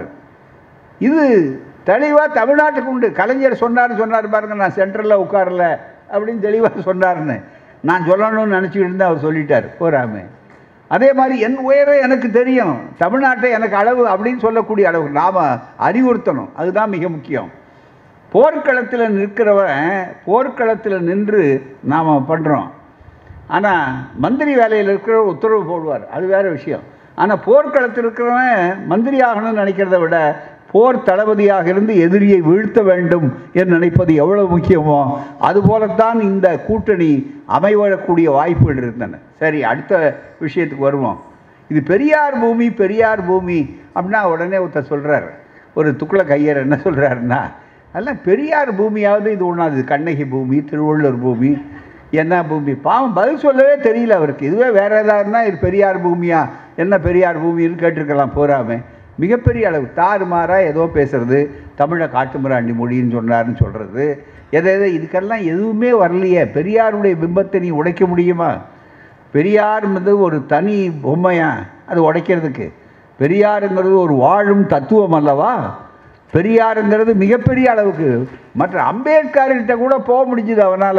இது தெளிவாக தமிழ்நாட்டுக்கு உண்டு கலைஞர் சொன்னார்னு சொன்னார் பாருங்க நான் சென்ட்ரலில் உட்காரல அப்படின்னு தெளிவாக சொன்னார்னு நான் சொல்லணும்னு நினச்சிக்கிட்டு இருந்தேன் அவர் சொல்லிட்டார் போராமே அதே மாதிரி என் உயரம் எனக்கு தெரியும் தமிழ்நாட்டை எனக்கு அளவு அப்படின்னு சொல்லக்கூடிய அளவு நாம் அறிவுறுத்தணும் அதுதான் மிக முக்கியம் போர்க்களத்தில் நிற்கிறவன் போர்க்களத்தில் நின்று நாம் பண்ணுறோம் ஆனால் மந்திரி வேலையில் இருக்கிற உத்தரவு போடுவார் அது வேறு விஷயம் ஆனால் போர்க்களத்தில் இருக்கிறவன் மந்திரி ஆகணும்னு நினைக்கிறத விட போர் தளபதியாக இருந்து எதிரியை வீழ்த்த வேண்டும் என்று நினைப்பது எவ்வளவு முக்கியமோ அதுபோலத்தான் இந்த கூட்டணி அமைவழக்கூடிய வாய்ப்புகள் இருந்தன சரி அடுத்த விஷயத்துக்கு வருவோம் இது பெரியார் பூமி பெரியார் பூமி அப்படின்னா உடனே ஒருத்தர் சொல்கிறார் ஒரு துக்குள கையர் என்ன சொல்கிறாருன்னா அதெல்லாம் பெரியார் பூமியாவது இது ஒன்றாது கண்ணகி பூமி திருவள்ளூர் பூமி என்ன பூமி பாவம் பதில் சொல்லவே தெரியல அவருக்கு இதுவே வேற ஏதாவதுனா இது பெரியார் பூமியா என்ன பெரியார் பூமின்னு கேட்டிருக்கலாம் போறாமே மிகப்பெரிய அளவு தாறுமாறா ஏதோ பேசுறது தமிழை காட்டுமிராண்டி மொழின்னு சொன்னார்னு சொல்றது எதை எதை இதுக்கெல்லாம் எதுவுமே வரலையே பெரியாருடைய பிம்பத்தை நீ உடைக்க முடியுமா பெரியார் வந்து ஒரு தனி பொம்மையா அது உடைக்கிறதுக்கு பெரியாருங்கிறது ஒரு வாழும் தத்துவம் அல்லவா பெரியாருங்கிறது மிகப்பெரிய அளவுக்கு மற்ற அம்பேத்கர்கிட்ட கூட போக முடிஞ்சுது அவனால்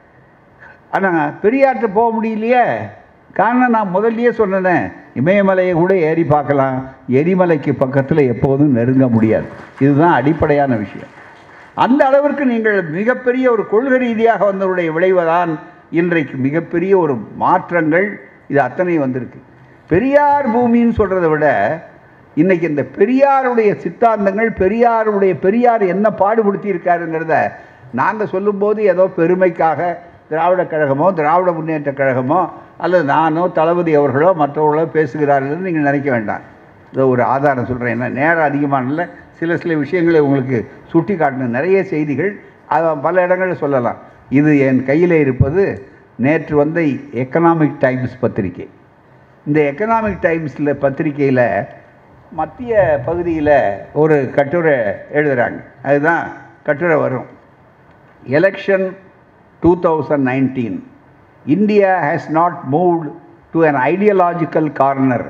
ஆனால் பெரியார்கிட்ட போக முடியலையே காரணம் நான் முதல்லயே சொன்னேன் இமயமலையை கூட ஏறி பார்க்கலாம் எரிமலைக்கு பக்கத்தில் எப்போதும் நெருங்க முடியாது இதுதான் அடிப்படையான விஷயம் அந்த அளவிற்கு நீங்கள் மிகப்பெரிய ஒரு கொள்கை ரீதியாக வந்தவருடைய விளைவுதான் இன்றைக்கு மிகப்பெரிய ஒரு மாற்றங்கள் இது அத்தனை வந்திருக்கு பெரியார் பூமின்னு சொல்கிறத விட இன்னைக்கு இந்த பெரியாருடைய சித்தாந்தங்கள் பெரியாருடைய பெரியார் என்ன பாடுபடுத்தி இருக்காருங்கிறத நாங்கள் சொல்லும்போது ஏதோ பெருமைக்காக திராவிட கழகமோ திராவிட முன்னேற்ற கழகமோ அல்லது நானோ தளபதி அவர்களோ மற்றவர்களோ பேசுகிறார்கள் நீங்கள் நினைக்க வேண்டாம் இதை ஒரு ஆதாரம் சொல்கிறேன் என்ன நேரம் அதிகமான இல்லை சில சில விஷயங்களை உங்களுக்கு சுட்டி காட்டணும் நிறைய செய்திகள் அதை பல இடங்களில் சொல்லலாம் இது என் கையில் இருப்பது நேற்று வந்த எக்கனாமிக் டைம்ஸ் பத்திரிகை இந்த எக்கனாமிக் டைம்ஸில் பத்திரிகையில் மத்திய பகுதியில் ஒரு கட்டுரை எழுதுகிறாங்க அதுதான் கட்டுரை வரும் election two thousand nineteen India has not moved to an ideological corner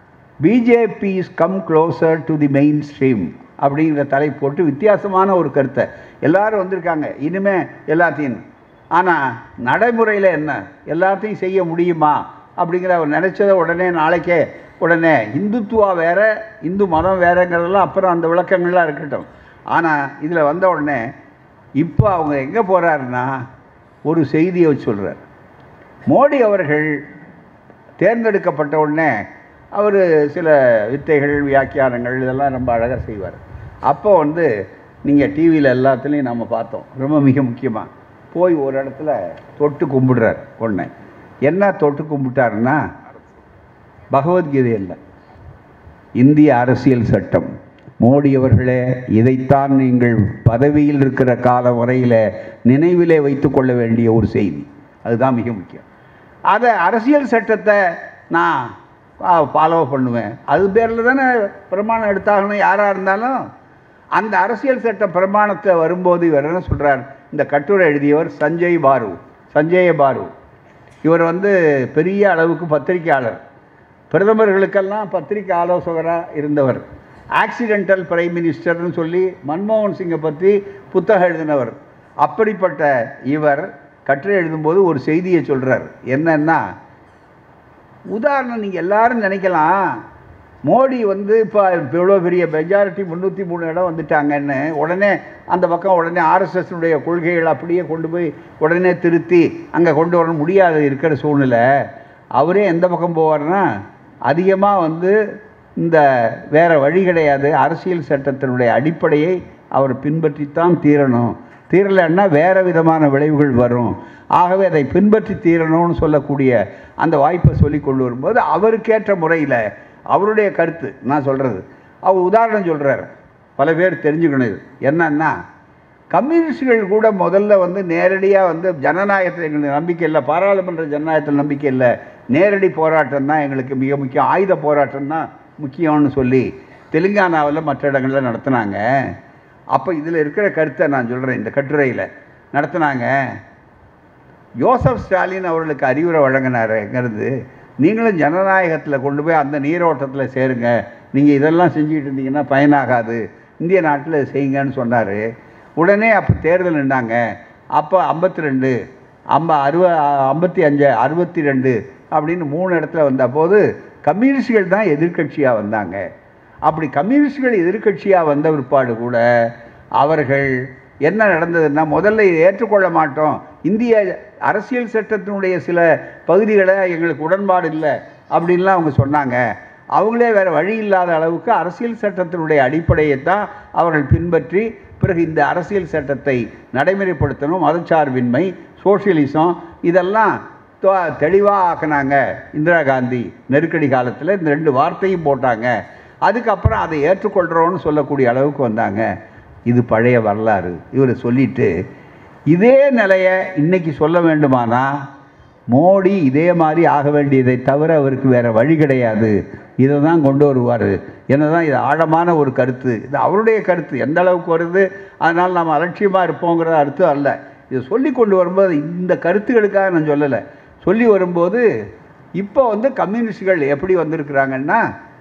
BJP is come closer to the mainstream அப்படிங்கிற தலை போட்டு வித்தியாசமான ஒரு கருத்தை எல்லாரும் வந்திருக்காங்க இனிமே எல்லாத்தையும் ஆனால் நடைமுறையில் என்ன எல்லாத்தையும் செய்ய முடியுமா அப்படிங்கிற அவர் நினச்சதை உடனே நாளைக்கே உடனே இந்துத்துவா வேற இந்து மதம் வேறங்கிறதெல்லாம் அப்புறம் அந்த விளக்கங்கள்லாம் இருக்கட்டும் ஆனால் இதில் வந்த உடனே இப்போ அவங்க எங்கே போகிறாருன்னா ஒரு செய்தியை வச்சு சொல்கிறார் மோடி அவர்கள் தேர்ந்தெடுக்கப்பட்ட உடனே அவர் சில வித்தைகள் வியாக்கியானங்கள் இதெல்லாம் ரொம்ப அழகாக செய்வார் அப்போ வந்து நீங்கள் டிவியில் எல்லாத்துலேயும் நம்ம பார்த்தோம் ரொம்ப மிக முக்கியமாக போய் ஒரு இடத்துல தொட்டு கும்பிடுறார் ஒன்று என்ன தொட்டு கும்பிட்டாருன்னா பகவத்கீதை இல்லை இந்திய அரசியல் சட்டம் மோடி அவர்களே இதைத்தான் நீங்கள் பதவியில் இருக்கிற கால வரையில் நினைவிலே வைத்துக்கொள்ள வேண்டிய ஒரு செய்தி அதுதான் மிக முக்கியம் அதை அரசியல் சட்டத்தை நான் ஃபாலோ பண்ணுவேன் அது பேரில் தானே பிரமாணம் எடுத்தாகணும் யாராக இருந்தாலும் அந்த அரசியல் சட்ட பிரமாணத்தை வரும்போது இவர் என்ன சொல்கிறார் இந்த கட்டுரை எழுதியவர் சஞ்சய் பாரு சஞ்சய பாரு இவர் வந்து பெரிய அளவுக்கு பத்திரிகையாளர் பிரதமர்களுக்கெல்லாம் பத்திரிகை ஆலோசகராக இருந்தவர் ஆக்சிடென்டல் பிரைம் மினிஸ்டர்னு சொல்லி மன்மோகன் சிங்கை பற்றி புத்தகம் எழுதினவர் அப்படிப்பட்ட இவர் கட்டுரை எழுதும்போது ஒரு செய்தியை சொல்கிறார் என்னன்னா உதாரணம் நீங்கள் எல்லாரும் நினைக்கலாம் மோடி வந்து இப்போ இவ்வளோ பெரிய மெஜாரிட்டி முந்நூற்றி மூணு இடம் வந்துட்டாங்கன்னு உடனே அந்த பக்கம் உடனே ஆர்எஸ்எஸ்னுடைய கொள்கைகள் அப்படியே கொண்டு போய் உடனே திருத்தி அங்கே கொண்டு வர முடியாத இருக்கிற சூழ்நிலை அவரே எந்த பக்கம் போவார்னா அதிகமாக வந்து இந்த வேற வழி கிடையாது அரசியல் சட்டத்தினுடைய அடிப்படையை அவர் பின்பற்றித்தான் தீரணும் தீரலைன்னா வேறு விதமான விளைவுகள் வரும் ஆகவே அதை பின்பற்றி தீரணும்னு சொல்லக்கூடிய அந்த வாய்ப்பை சொல்லி கொண்டு வரும்போது அவருக்கேற்ற முறையில் அவருடைய கருத்து நான் சொல்கிறது அவர் உதாரணம் சொல்கிறார் பல பேர் தெரிஞ்சுக்கணும் இது என்னன்னா கம்யூனிஸ்டுகள் கூட முதல்ல வந்து நேரடியாக வந்து ஜனநாயகத்தில் எங்களுக்கு நம்பிக்கை இல்லை பாராளுமன்ற ஜனநாயகத்தில் நம்பிக்கை இல்லை நேரடி போராட்டம் தான் எங்களுக்கு மிக முக்கியம் ஆயுத போராட்டம் தான் முக்கியம்னு சொல்லி தெலுங்கானாவில் மற்ற இடங்களில் நடத்துனாங்க அப்போ இதில் இருக்கிற கருத்தை நான் சொல்கிறேன் இந்த கட்டுரையில் நடத்துனாங்க யோசப் ஸ்டாலின் அவர்களுக்கு அறிவுரை வழங்கினாருங்கிறது நீங்களும் ஜனநாயகத்தில் கொண்டு போய் அந்த நீரோட்டத்தில் சேருங்க நீங்கள் இதெல்லாம் செஞ்சுக்கிட்டு இருந்தீங்கன்னா பயனாகாது இந்திய நாட்டில் இதை செய்யுங்கன்னு சொன்னார் உடனே அப்போ தேர்தல் நின்றாங்க அப்போ ஐம்பத்தி ரெண்டு ஐம்ப அறுவ ஐம்பத்தி அஞ்சு அறுபத்தி ரெண்டு அப்படின்னு மூணு இடத்துல வந்த போது கம்யூனிஸ்டுகள் தான் எதிர்க்கட்சியாக வந்தாங்க அப்படி கம்யூனிஸ்டுகள் எதிர்க்கட்சியாக வந்த பிற்பாடு கூட அவர்கள் என்ன நடந்ததுன்னா முதல்ல இதை ஏற்றுக்கொள்ள மாட்டோம் இந்திய அரசியல் சட்டத்தினுடைய சில பகுதிகளை எங்களுக்கு உடன்பாடு இல்லை அப்படின்லாம் அவங்க சொன்னாங்க அவங்களே வேறு வழி இல்லாத அளவுக்கு அரசியல் சட்டத்தினுடைய அடிப்படையை தான் அவர்கள் பின்பற்றி பிறகு இந்த அரசியல் சட்டத்தை நடைமுறைப்படுத்தணும் மதச்சார்பின்மை சோஷியலிசம் இதெல்லாம் தெளிவாக ஆக்கினாங்க இந்திரா காந்தி நெருக்கடி காலத்தில் இந்த ரெண்டு வார்த்தையும் போட்டாங்க அதுக்கப்புறம் அதை ஏற்றுக்கொள்கிறோன்னு சொல்லக்கூடிய அளவுக்கு வந்தாங்க இது பழைய வரலாறு இவர் சொல்லிட்டு இதே நிலையை இன்னைக்கு சொல்ல வேண்டுமானா மோடி இதே மாதிரி ஆக வேண்டியதை தவிர அவருக்கு வேறு வழி கிடையாது இதை தான் கொண்டு வருவார் என்னதான் இது ஆழமான ஒரு கருத்து இது அவருடைய கருத்து எந்த அளவுக்கு வருது அதனால் நாம் அலட்சியமாக இருப்போங்கிற அர்த்தம் அல்ல இதை சொல்லி கொண்டு வரும்போது இந்த கருத்துக்களுக்காக நான் சொல்லலை சொல்லி வரும்போது இப்போ வந்து கம்யூனிஸ்டுகள் எப்படி வந்திருக்கிறாங்கன்னா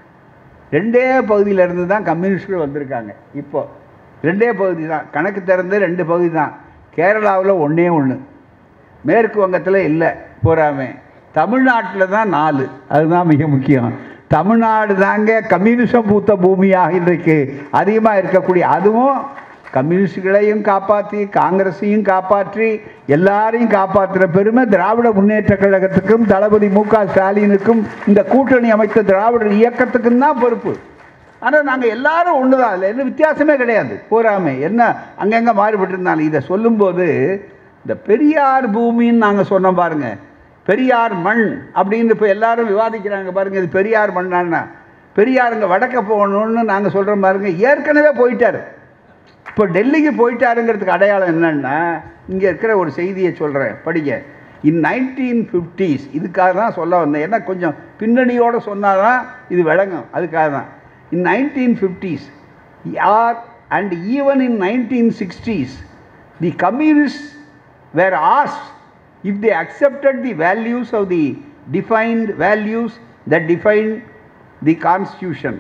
ரெண்டே பகுதியிலேருந்து தான் கம்யூனிஸ்டுகள் வந்திருக்காங்க இப்போ ரெண்டே பகுதி தான் கணக்கு திறந்து ரெண்டு பகுதி தான் கேரளாவில் ஒன்றே ஒன்று மேற்கு வங்கத்தில் இல்லை பூராமே தமிழ்நாட்டில் தான் நாலு அதுதான் மிக முக்கியம் தமிழ்நாடு தாங்க கம்யூனிசம் பூத்த பூமியாக இன்றைக்கு அதிகமாக இருக்கக்கூடிய அதுவும் கம்யூனிஸ்டுகளையும் காப்பாற்றி காங்கிரஸையும் காப்பாற்றி எல்லாரையும் காப்பாற்றுற பெருமை திராவிட முன்னேற்ற கழகத்துக்கும் தளபதி மு க ஸ்டாலினுக்கும் இந்த கூட்டணி அமைத்த திராவிடர் இயக்கத்துக்கும் தான் பொறுப்பு ஆனால் நாங்கள் எல்லாரும் ஒன்று தான் இல்லை என்ன வித்தியாசமே கிடையாது போராமை என்ன அங்கங்கே மாறுபட்டு இருந்தாலும் இதை சொல்லும்போது இந்த பெரியார் பூமின்னு நாங்கள் சொன்னோம் பாருங்க பெரியார் மண் அப்படின்னு இப்போ எல்லாரும் விவாதிக்கிறாங்க பாருங்க இது பெரியார் மண்ணான்னா பெரியாருங்க வடக்க போகணும்னு நாங்கள் சொல்கிறோம் பாருங்க ஏற்கனவே போயிட்டார் இப்போ டெல்லிக்கு போயிட்டாருங்கிறதுக்கு அடையாளம் என்னன்னா இங்கே இருக்கிற ஒரு செய்தியை சொல்கிறேன் படிக்க இன் நைன்டீன் ஃபிஃப்டிஸ் இதுக்காக தான் சொல்ல வந்தேன் ஏன்னா கொஞ்சம் பின்னணியோடு சொன்னால் தான் இது விளங்கும் அதுக்காக தான் in nineteen fifties or and even in nineteen sixties the communist were asked if they accepted the values of the defined values that define the constitution.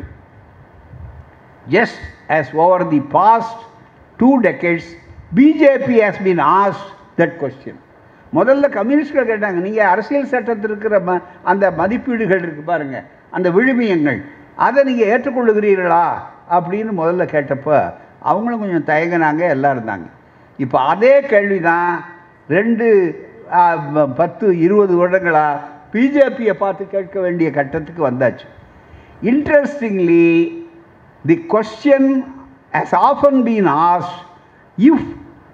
Just as over the past two decades, BJP has been asked that question. முதல்ல கம்யூனிஸ்ட்கள் கேட்டாங்க நீங்கள் அரசியல் சட்டத்தில் இருக்கிற ம அந்த மதிப்பீடுகள் இருக்கு பாருங்க அந்த விழுமியங்கள் அதை நீங்கள் ஏற்றுக்கொள்ளுகிறீர்களா அப்படின்னு முதல்ல கேட்டப்போ அவங்களும் கொஞ்சம் தயங்கினாங்க எல்லாம் இருந்தாங்க இப்போ அதே கேள்வி தான் ரெண்டு ஆ, ப- பத்து இருபது வருடங்களா பிஜேபியை பார்த்து கேட்க வேண்டிய கட்டத்துக்கு வந்தாச்சு interestingly the question has often been asked if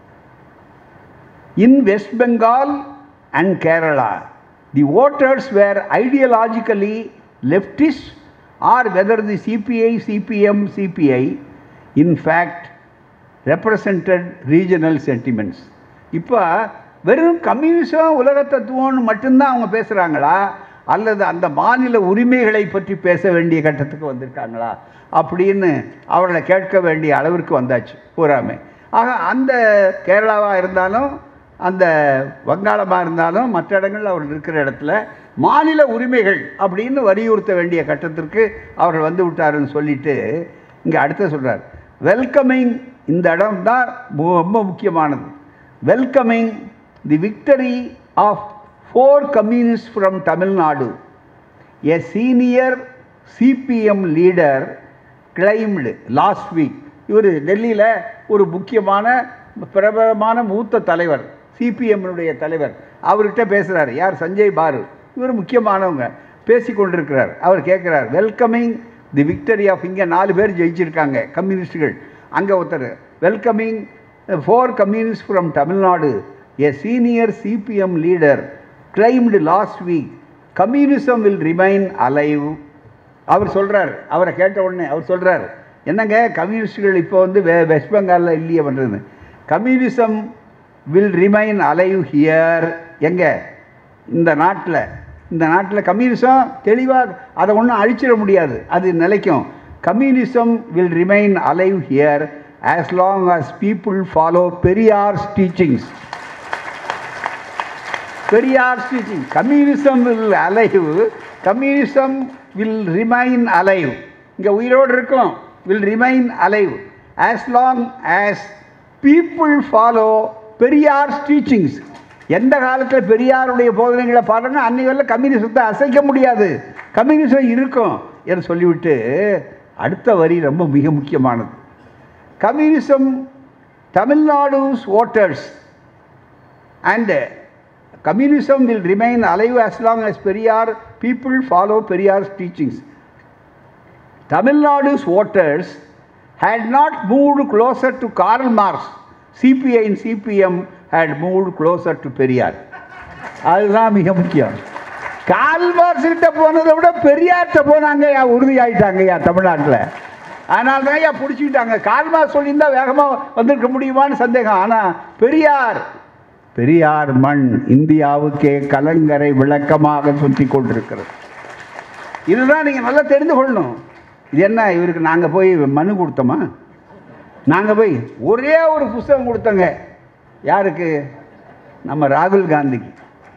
in West Bengal and Kerala, the voters were ideologically leftist or whether the CPI, CPM, CPI in fact represented regional sentiments. இப்போ வெறும் கம்யூனிசம் உலக தத்துவம்னு மட்டும்தான் அவங்க பேசுகிறாங்களா அல்லது அந்த மாநில உரிமைகளை பற்றி பேச வேண்டிய கட்டத்துக்கு வந்திருக்காங்களா அப்படின்னு அவர்களை கேட்க வேண்டிய அளவிற்கு வந்தாச்சு பூராமே ஆக அந்த கேரளாவாக இருந்தாலும் அந்த வங்காளமாக இருந்தாலும் மற்ற இடங்கள்ல அவர் இருக்கிற இடத்துல மாநில உரிமைகள் அப்படின்னு வலியுறுத்த வேண்டிய கட்டத்திற்கு அவர்கள் வந்து விட்டாருன்னு சொல்லிட்டு இங்கே அடுத்து சொல்கிறார் வெல்கமிங் இந்த இடம் தான் ரொம்ப முக்கியமானது welcoming the victory of four communist from Tamil Nadu a senior CPM leader claimed last week இவர் டெல்லியில் ஒரு முக்கியமான பிரபலமான மூத்த தலைவர் சிபிஎம்னுடைய தலைவர் அவர்கிட்ட பேசுகிறார் யார் சஞ்சய் பாரு இவர் முக்கியமானவங்க பேசி கொண்டிருக்கிறார் அவர் கேட்குறார் வெல்கமிங் தி விக்டரி ஆஃப் இங்கே நாலு பேர் ஜெயிச்சிருக்காங்க கம்யூனிஸ்டுகள் அங்கே ஒருத்தர் welcoming four communist from Tamil Nadu a senior CPM leader claimed last week communism will remain alive அவர் சொல்கிறார் அவரை கேட்ட உடனே அவர் சொல்கிறார் என்னங்க கம்யூனிஸ்டுகள் இப்போ வந்து வெ வெஸ்ட் பெங்காலில் இல்லையே பண்ணுறது communism will remain alive here எங்கே இந்த நாட்டில் இந்த நாட்டில் கம்யூனிசம் தெளிவாக அதை ஒன்றும் அழிச்சிட முடியாது அது நிலைக்கும் communism will remain alive here as long as people follow Periyar's teachings Periyar teaching communism will alive communism will remain alive இங்கே உயிரோடு இருக்கும் will remain alive as long as people follow Periyar's teachings எந்த காலத்தில் பெரியாருடைய போதனைகளை பாருங்க அன்னைகளில் கம்யூனிசத்தை அசைக்க முடியாது கம்யூனிசம் இருக்கும் என்று சொல்லிவிட்டு அடுத்த வரி ரொம்ப மிக முக்கியமானது communism Tamil Nadu's voters and communism will remain alive as long as Periyar people follow Periyar's teachings. Tamil Nadu's voters had not moved closer to Karl Marx. CPI and CPM had moved closer to Periyar. அதுதான் மிக முக்கியம் கால் மார்க்ஸ்கிட்ட போனதை விட பெரியார்கிட்ட போனாங்க யா உறுதியாயிட்டாங்க யா தமிழ்நாட்டில் அதனால தான் யா பிடிச்சிக்கிட்டாங்க Karl Marx சொல்லியிருந்தா வேகமாக வந்திருக்க முடியுமான்னு சந்தேகம் ஆனால் பெரியார் பெரியார் மண் இந்தியாவுக்கே கலங்கரை விளக்கமாக சுற்றி கொண்டிருக்கிறது இதுதான் நீங்கள் நல்லா தெரிந்து கொள்ளணும் இது என்ன இவருக்கு நாங்கள் போய் மனு கொடுத்தோமா நாங்கள் போய் ஒரே ஒரு புஸ்தகம் கொடுத்தோங்க யாருக்கு நம்ம ராகுல் காந்திக்கு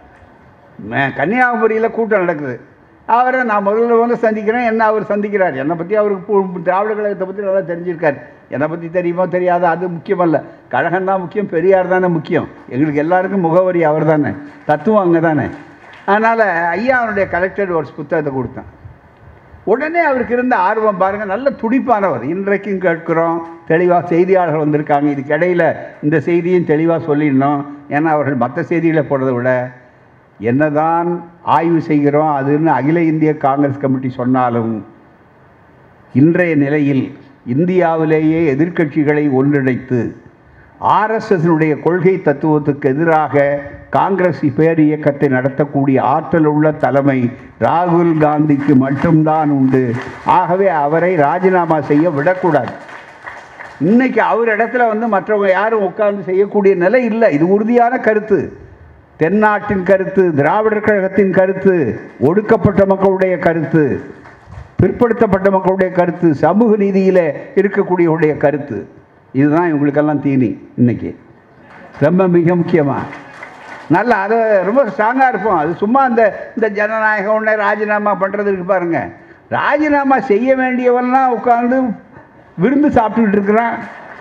ம- கன்னியாகுமரியில் கூட்டம் நடக்குது அவரை நான் முதல்ல வந்து சந்திக்கிறேன் என்ன அவர் சந்திக்கிறார் என்னை பற்றி அவருக்கு பு- திராவிட கழகத்தை பற்றி நல்லா தெரிஞ்சிருக்கார் என்னை பற்றி தெரியுமோ தெரியாதோ அது முக்கியமல்ல கழகம் தான் முக்கியம் பெரியார் தானே முக்கியம் எங்களுக்கு எல்லாருக்கும் முகவரி அவர் தானே தத்துவம் அங்கே தானே அதனால் ஐயா அவனுடைய கலெக்டட் ஒரு புத்தகத்தை கொடுத்தேன் உடனே அவருக்கு இருந்த ஆர்வம் பாருங்கள் நல்ல துடிப்பானவர் இன்றைக்கும் கேட்கிறோம் தெளிவாக செய்தியாளர்கள் வந்திருக்காங்க இதுக்கு இடையில இந்த செய்தியும் தெளிவாக சொல்லிடணும் ஏன்னா அவர்கள் மற்ற செய்திகளை போடுறதை விட என்னதான் ஆய்வு செய்கிறோம் அதுன்னு அகில இந்திய காங்கிரஸ் கமிட்டி சொன்னாலும் இன்றைய நிலையில் இந்தியாவிலேயே எதிர்க்கட்சிகளை ஒன்றிணைத்து ஆர்எஸ்எஸ்னுடைய கொள்கை தத்துவத்துக்கு எதிராக காங்கிரஸ் பேர் இயக்கத்தை நடத்தக்கூடிய ஆற்றல் உள்ள தலைமை ராகுல் காந்திக்கு மட்டும்தான் உண்டு ஆகவே அவரை ராஜினாமா செய்ய விடக்கூடாது இன்னைக்கு அவர் இடத்துல வந்து மற்றவங்க யாரும் உட்கார்ந்து செய்யக்கூடிய நிலை இல்லை இது உறுதியான கருத்து தென்னாட்டின் கருத்து திராவிடர் கழகத்தின் கருத்து ஒடுக்கப்பட்ட மக்களுடைய கருத்து பிற்படுத்தப்பட்ட மக்களுடைய கருத்து சமூக நீதியில் இருக்கக்கூடியவருடைய கருத்து இதுதான் இவங்களுக்கெல்லாம் தீனி இன்னைக்கு ரொம்ப மிக முக்கியமாக நல்ல அதை ரொம்ப ஸ்ட்ராங்காக இருப்போம் அது சும்மா இந்த இந்த ஜனநாயகம் உடனே ராஜினாமா பண்ணுறதுக்கு பாருங்க ராஜினாமா செய்ய வேண்டியவன்லாம் உட்கார்ந்து விருந்து சாப்பிட்டுக்கிட்டு இருக்கிறான்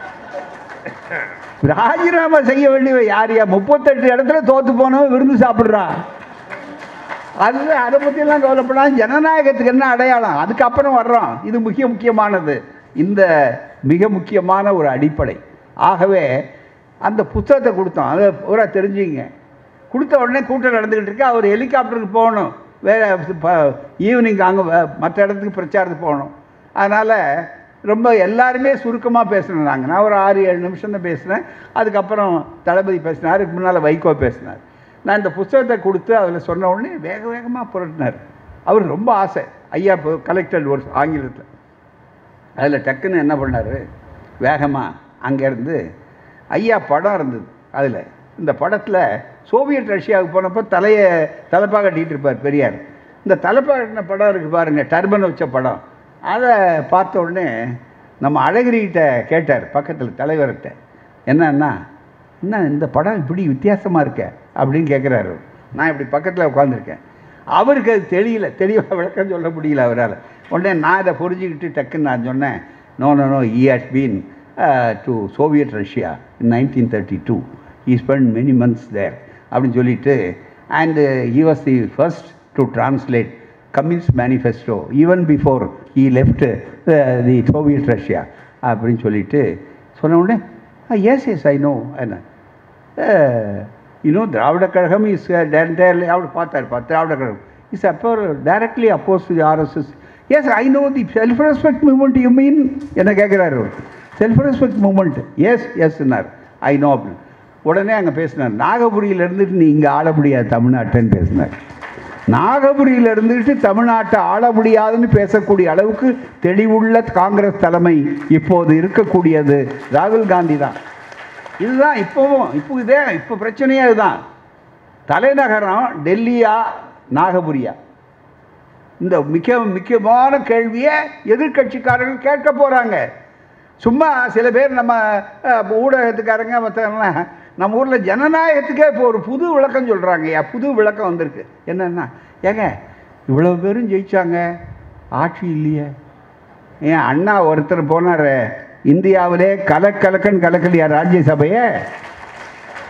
ராஜினாமா செய்ய வேண்டியவன் யார் யா முப்பத்தெட்டு இடத்துல தோத்து போனவன் விருந்து சாப்பிட்றான் அது அதை பற்றியெல்லாம் கவலைப்படாம ஜனநாயகத்துக்கு என்ன அடையாளம் அதுக்கப்புறம் வர்றோம் இது மிக முக்கியமானது இந்த மிக முக்கியமான ஒரு அடிப்படை ஆகவே அந்த புத்தகத்தை கொடுத்தோம் அதை பூரா தெரிஞ்சுங்க கொடுத்த உடனே கூட்டம் நடந்துக்கிட்டு இருக்கு அவர் ஹெலிகாப்டருக்கு போகணும் வேற ஈவினிங் அங்கே மற்ற இடத்துக்கு பிரச்சாரத்துக்கு போகணும் அதனால் ரொம்ப எல்லாருமே சுருக்கமாக பேசணும் நாங்கள் நான் ஒரு ஆறு ஏழு நிமிஷம் தான் பேசினேன் அதுக்கப்புறம் தளபதி பேசினார் அதுக்கு முன்னால் வைகோ பேசினார் நான் இந்த புஸ்தகத்தை கொடுத்து அதில் சொன்ன உடனே வேக வேகமாக புரட்டினார் அவர் ரொம்ப ஆசை ஐயா இப்போ கலெக்டர் ஒரு ஆங்கிலத்தில் அதில் டக்குன்னு என்ன பண்ணார் வேகமாக அங்கேருந்து ஐயா படம் இருந்தது அதில் இந்த படத்தில் சோவியட் ரஷ்யாவுக்கு போனப்போ தலையை தலைப்பாக கட்டிகிட்டு இருப்பார் பெரியார் இந்த தலைப்பாக கட்டின படம் இருக்குது பாருங்கள் டர்பன் வச்ச படம் அதை பார்த்த உடனே நம்ம அழகிரிகிட்ட கேட்டார் பக்கத்தில் தலைவர்கிட்ட என்னன்னா என்ன இந்த படம் இப்படி வித்தியாசமாக இருக்க அப்படின்னு கேட்குறாரு நான் இப்படி பக்கத்தில் உட்காந்துருக்கேன் அவருக்கு அது தெரியல தெளிவாக விளக்கம் சொல்ல முடியல அவரால் உடனே நான் இதை புரிஞ்சுக்கிட்டு டக்குன்னு நான் சொன்னேன் no no no he has been to Soviet Russia in nineteen thirty two he spend many months there அப்படின்னு சொல்லிட்டு and he was the first to translate communist manifesto even before he left the Soviet Russia அப்படின்னு சொல்லிட்டு சொன்ன உடனே yes yes I know என்ன you know Dravida Kazhagam is directly அவர் பார்த்தார் பார்த்து திராவிட கழகம் இஸ் அப்போ directly opposed to RSS yes I know the self respect movement you mean என்ன கேட்குறாரு செல்ஃப் ரெஸ்பெக்ட் மூமெண்ட் எஸ் எஸ்ன்னார் ஐ நோ அப்படின்னு உடனே அங்கே பேசினார் நாகபுரியில் இருந்துட்டு நீ இங்கே ஆள முடியாது தமிழ்நாட்டுன்னு பேசினார் நாகபுரியில் இருந்துட்டு தமிழ்நாட்டை ஆள முடியாதுன்னு பேசக்கூடிய அளவுக்கு தெளிவுள்ள காங்கிரஸ் தலைமை இப்போது இருக்கக்கூடியது ராகுல் காந்தி தான் இதுதான் இப்போவும் இப்போ இதே இப்போ பிரச்சனையே இதுதான் தலைநகரம் டெல்லியா நாகபுரியா இந்த மிக முக்கியமான கேள்வியை எதிர்க்கட்சிக்காரர்கள் கேட்க போகிறாங்க சும்மா சில பேர் நம்ம அஹ், ஊடகத்துக்காரங்க மற்றவங்களாம் நம்ம ஊரில் ஜனநாயகத்துக்கே இப்போ ஒரு புது விளக்கம் சொல்கிறாங்க ஐயா புது விளக்கம் வந்திருக்கு என்னென்னா ஏங்க இவ்வளோ பேரும் ஜெயிச்சாங்க ஆட்சி இல்லையே ஏன் அண்ணா ஒருத்தர் போனார் இந்தியாவிலே கலக்கலக்கன் கலக்கலையா ராஜ்யசபையை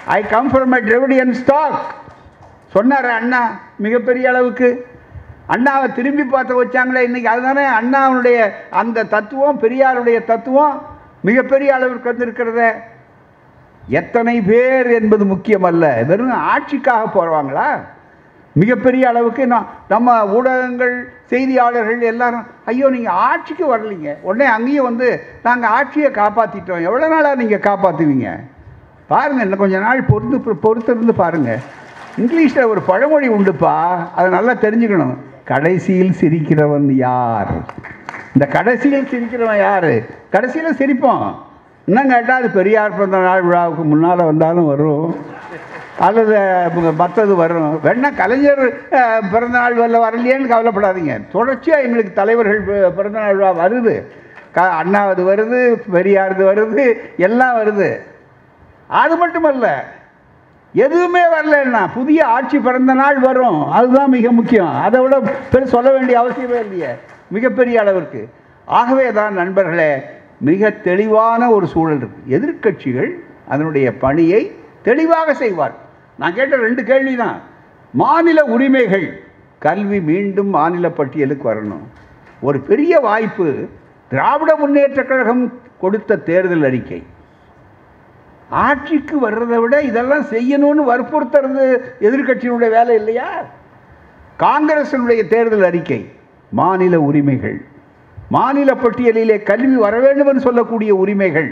I come from a Dravidian stock சொன்னார் அண்ணா மிகப்பெரிய அளவுக்கு அண்ணாவை திரும்பி பார்த்து வச்சாங்களே இன்னைக்கு அதுதானே அண்ணாவுடைய அந்த தத்துவம் பெரியாருடைய தத்துவம் மிகப்பெரிய அளவிற்கு வந்திருக்கிறத எத்தனை பேர் என்பது முக்கியமல்ல வெறும் ஆட்சிக்காக போடுவாங்களா மிகப்பெரிய அளவுக்கு நான் நம்ம ஊடகங்கள் செய்தியாளர்கள் எல்லாரும் ஐயோ நீங்கள் ஆட்சிக்கு வரலீங்க உடனே அங்கேயும் வந்து நாங்கள் ஆட்சியை காப்பாற்றிட்டோம் எவ்வளோ நாளாக நீங்கள் காப்பாற்றுவீங்க பாருங்கள் இன்னும் கொஞ்ச நாள் பொறுத்து பொறுத்திருந்து பாருங்கள் இங்கிலீஷில் ஒரு பழமொழி உண்டுப்பா அதை நல்லா தெரிஞ்சுக்கணும் கடைசியில் சிரிக்கிறவன் யார் இந்த கடைசியில் சிரிக்கிறவன் யார் கடைசியில் சிரிப்போம் இன்னும் கேட்டால் அது பெரியார் பிறந்த நாள் விழாவுக்கு முன்னால் வந்தாலும் வரும் அல்லது மற்றது வரும் வேணா கலைஞர் அஹ், பிறந்த நாள் வரல வரலையேன்னு கவலைப்படாதீங்க தொடர்ச்சியாக எங்களுக்கு தலைவர்கள் பி- பிறந்த நாள் விழா வருது க அண்ணாவது வருது பெரியாரது வருது எல்லாம் வருது அது மட்டுமல்ல எதுவுமே வரலன்னா புதிய ஆட்சி பிறந்த நாள் வரும் அதுதான் மிக முக்கியம் அதை விட பெரு சொல்ல வேண்டிய அவசியமே இல்லையே மிகப்பெரிய அளவிற்கு ஆகவே தான் நண்பர்களே மிக தெளிவான ஒரு சூழல் இருக்கு எதிர்க்கட்சிகள் அதனுடைய பணியை தெளிவாக செய்வார் நான் கேட்ட ரெண்டு கேள்வி தான் மாநில உரிமைகள் கல்வி மீண்டும் மாநில பட்டியலுக்கு வரணும் ஒரு பெரிய வாய்ப்பு திராவிட முன்னேற்றக் கழகம் கொடுத்த தேர்தல் அறிக்கை ஆட்சிக்கு வர்றதை விட இதெல்லாம் செய்யணும்னு வற்புறுத்துறது எதிர்க்கட்சியினுடைய வேலை இல்லையா காங்கிரசினுடைய தேர்தல் அறிக்கை மாநில உரிமைகள் மாநில பட்டியலிலே கல்வி வர வேண்டும் என்று சொல்லக்கூடிய உரிமைகள்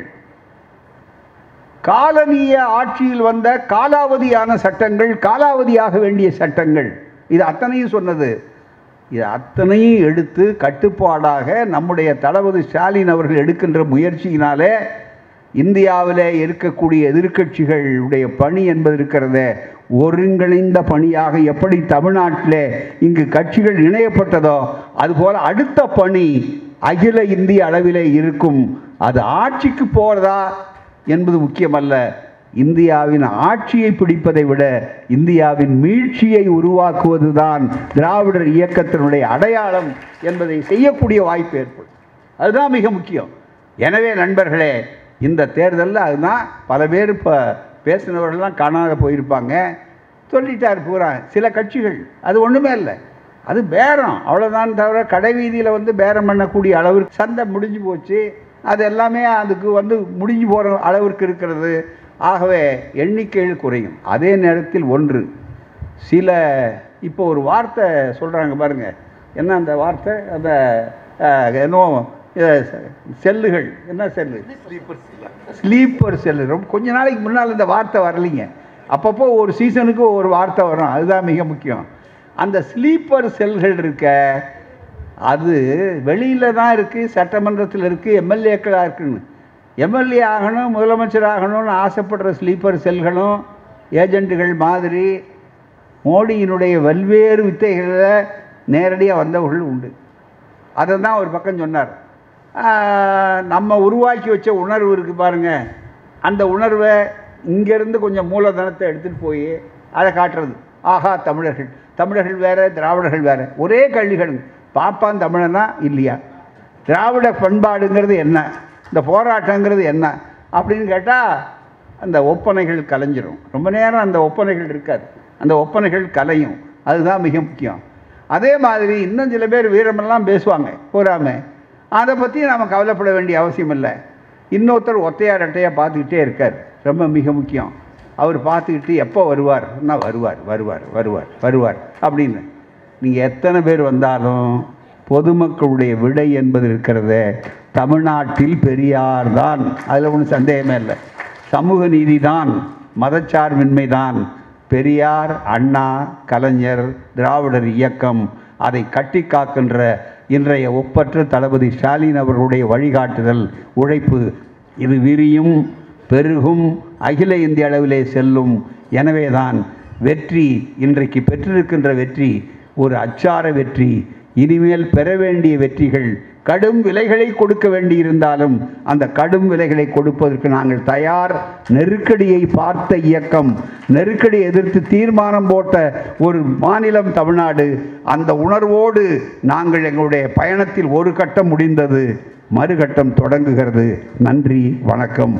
காலனிய ஆட்சியில் வந்த காலாவதியான சட்டங்கள் காலாவதியாக வேண்டிய சட்டங்கள் இது அத்தனையும் சொன்னது இது அத்தனையும் எடுத்து கட்டுப்பாடாக நம்முடைய தளபதி ஸ்டாலின் அவர்கள் எடுக்கின்ற முயற்சியினாலே இந்தியாவிலே இருக்கக்கூடிய எதிர்க்கட்சிகளுடைய பணி என்பது இருக்கிறதே ஒருங்கிணைந்த பணியாக எப்படி தமிழ்நாட்டிலே இங்கு கட்சிகள் இணையப்பட்டதோ அதுபோல அடுத்த பணி அகில இந்திய அளவிலே இருக்கும் அது ஆட்சிக்கு போகிறதா என்பது முக்கியமல்ல இந்தியாவின் ஆட்சியை பிடிப்பதை விட இந்தியாவின் மீட்சியை உருவாக்குவதுதான் திராவிடர் இயக்கத்தினுடைய அடையாளம் என்பதை செய்யக்கூடிய வாய்ப்பு ஏற்படும் அதுதான் மிக முக்கியம் எனவே நண்பர்களே இந்த தேர்தலில் அதுதான் பல பேர் இப்போ பேசினவர்கள்லாம் காணாத போயிருப்பாங்க சொல்லிட்டார் பூரா சில கட்சிகள் அது ஒன்றுமே இல்லை அது பேரம் அவ்வளோதான் தவிர கடை வீதியில் வந்து பேரம் பண்ணக்கூடிய அளவிற்கு சந்தை முடிஞ்சு போச்சு அது எல்லாமே அதுக்கு வந்து முடிஞ்சு போகிற அளவிற்கு இருக்கிறது ஆகவே எண்ணிக்கைகள் குறையும் அதே நேரத்தில் ஒன்று சில இப்போ ஒரு வார்த்தை சொல்கிறாங்க பாருங்க என்ன அந்த வார்த்தை அந்த அஹ், என்னோ அஹ், செல்லுகள் என்ன செல்லு ஸ்லீப்பர் செல்லு ரொம்ப கொஞ்ச நாளைக்கு முன்னால் இந்த வார்த்தை வரலைங்க அப்பப்போ ஒரு சீசனுக்கு ஒரு வார்த்தை வரும் அதுதான் மிக முக்கியம் அந்த ஸ்லீப்பர் செல்கள் இருக்க அது வெளியில் தான் இருக்குது சட்டமன்றத்தில் இருக்குது எம்எல்ஏக்களாக இருக்குன்னு எம்எல்ஏ ஆகணும் முதலமைச்சர் ஆகணும்னு ஆசைப்படுற ஸ்லீப்பர் செல்களும் ஏஜென்ட்டுகள் மாதிரி மோடியினுடைய பல்வேறு வித்தைகளில் நேரடியாக வந்தவர்கள் உண்டு அதை தான் ஒரு பக்கம் சொன்னார் ஆஹ், நம்ம உருவாக்கி வச்ச உணர்வு இருக்குது பாருங்கள் அந்த உணர்வை இங்கேருந்து கொஞ்சம் மூலதனத்தை எடுத்துகிட்டு போய் அதை காட்டுறது ஆஹா தமிழர்கள் தமிழர்கள் வேறு திராவிடர்கள் வேறு ஒரே கல்விகள் பாப்பான் தமிழனா இல்லையா திராவிட பண்பாடுங்கிறது என்ன இந்த போராட்டங்கிறது என்ன அப்படின்னு கேட்டால் அந்த ஒப்பனைகள் கலைஞ்சிரும் ரொம்ப நேரம் அந்த ஒப்பனைகள் இருக்காது அந்த ஒப்பனைகள் கலையும் அதுதான் மிக முக்கியம் அதே மாதிரி இன்னும் சில பேர் வீரமெல்லாம் பேசுவாங்க போராம அதை பற்றி நாம் கவலைப்பட வேண்டிய அவசியம் இல்லை இன்னொருத்தர் ஒத்தையார் ரெட்டையாக பார்த்துக்கிட்டே இருக்கார் ரொம்ப மிக முக்கியம் அவர் பார்த்துக்கிட்டு எப்போ வருவார் நான் வருவார் வருவார் வருவார் வருவார் அப்படின்னு நீங்கள் எத்தனை பேர் வந்தாலும் பொதுமக்களுடைய விடை என்பது இருக்கிறதே தமிழ்நாட்டில் பெரியார் தான் அதில் ஒன்றும் சந்தேகமே இல்லை சமூக நீதி தான் மதச்சார்பின்மை தான் பெரியார் அண்ணா கலைஞர் திராவிடர் இயக்கம் அதை கட்டி காக்கின்ற இன்றைய ஒப்பற்ற தளபதி ஸ்டாலின் அவர்களுடைய வழிகாட்டுதல் உழைப்பு இது விரியும் பெருகும் அகில இந்திய அளவிலே செல்லும் எனவேதான் வெற்றி இன்றைக்கு பெற்றிருக்கின்ற வெற்றி ஒரு அச்சார வெற்றி இனிமேல் பெற வேண்டிய வெற்றிகள் கடும் விலைகளை கொடுக்க வேண்டியிருந்தாலும் அந்த கடும் விலைகளை கொடுப்பதற்கு நாங்கள் தயார் நெருக்கடியை பார்த்த இயக்கம் நெருக்கடி எதிர்த்து தீர்மானம் போட்ட ஒரு மாநிலம் தமிழ்நாடு அந்த உணர்வோடு நாங்கள் எங்களுடைய பயணத்தில் ஒரு கட்டம் முடிந்தது மறுகட்டம் தொடங்குகிறது நன்றி வணக்கம்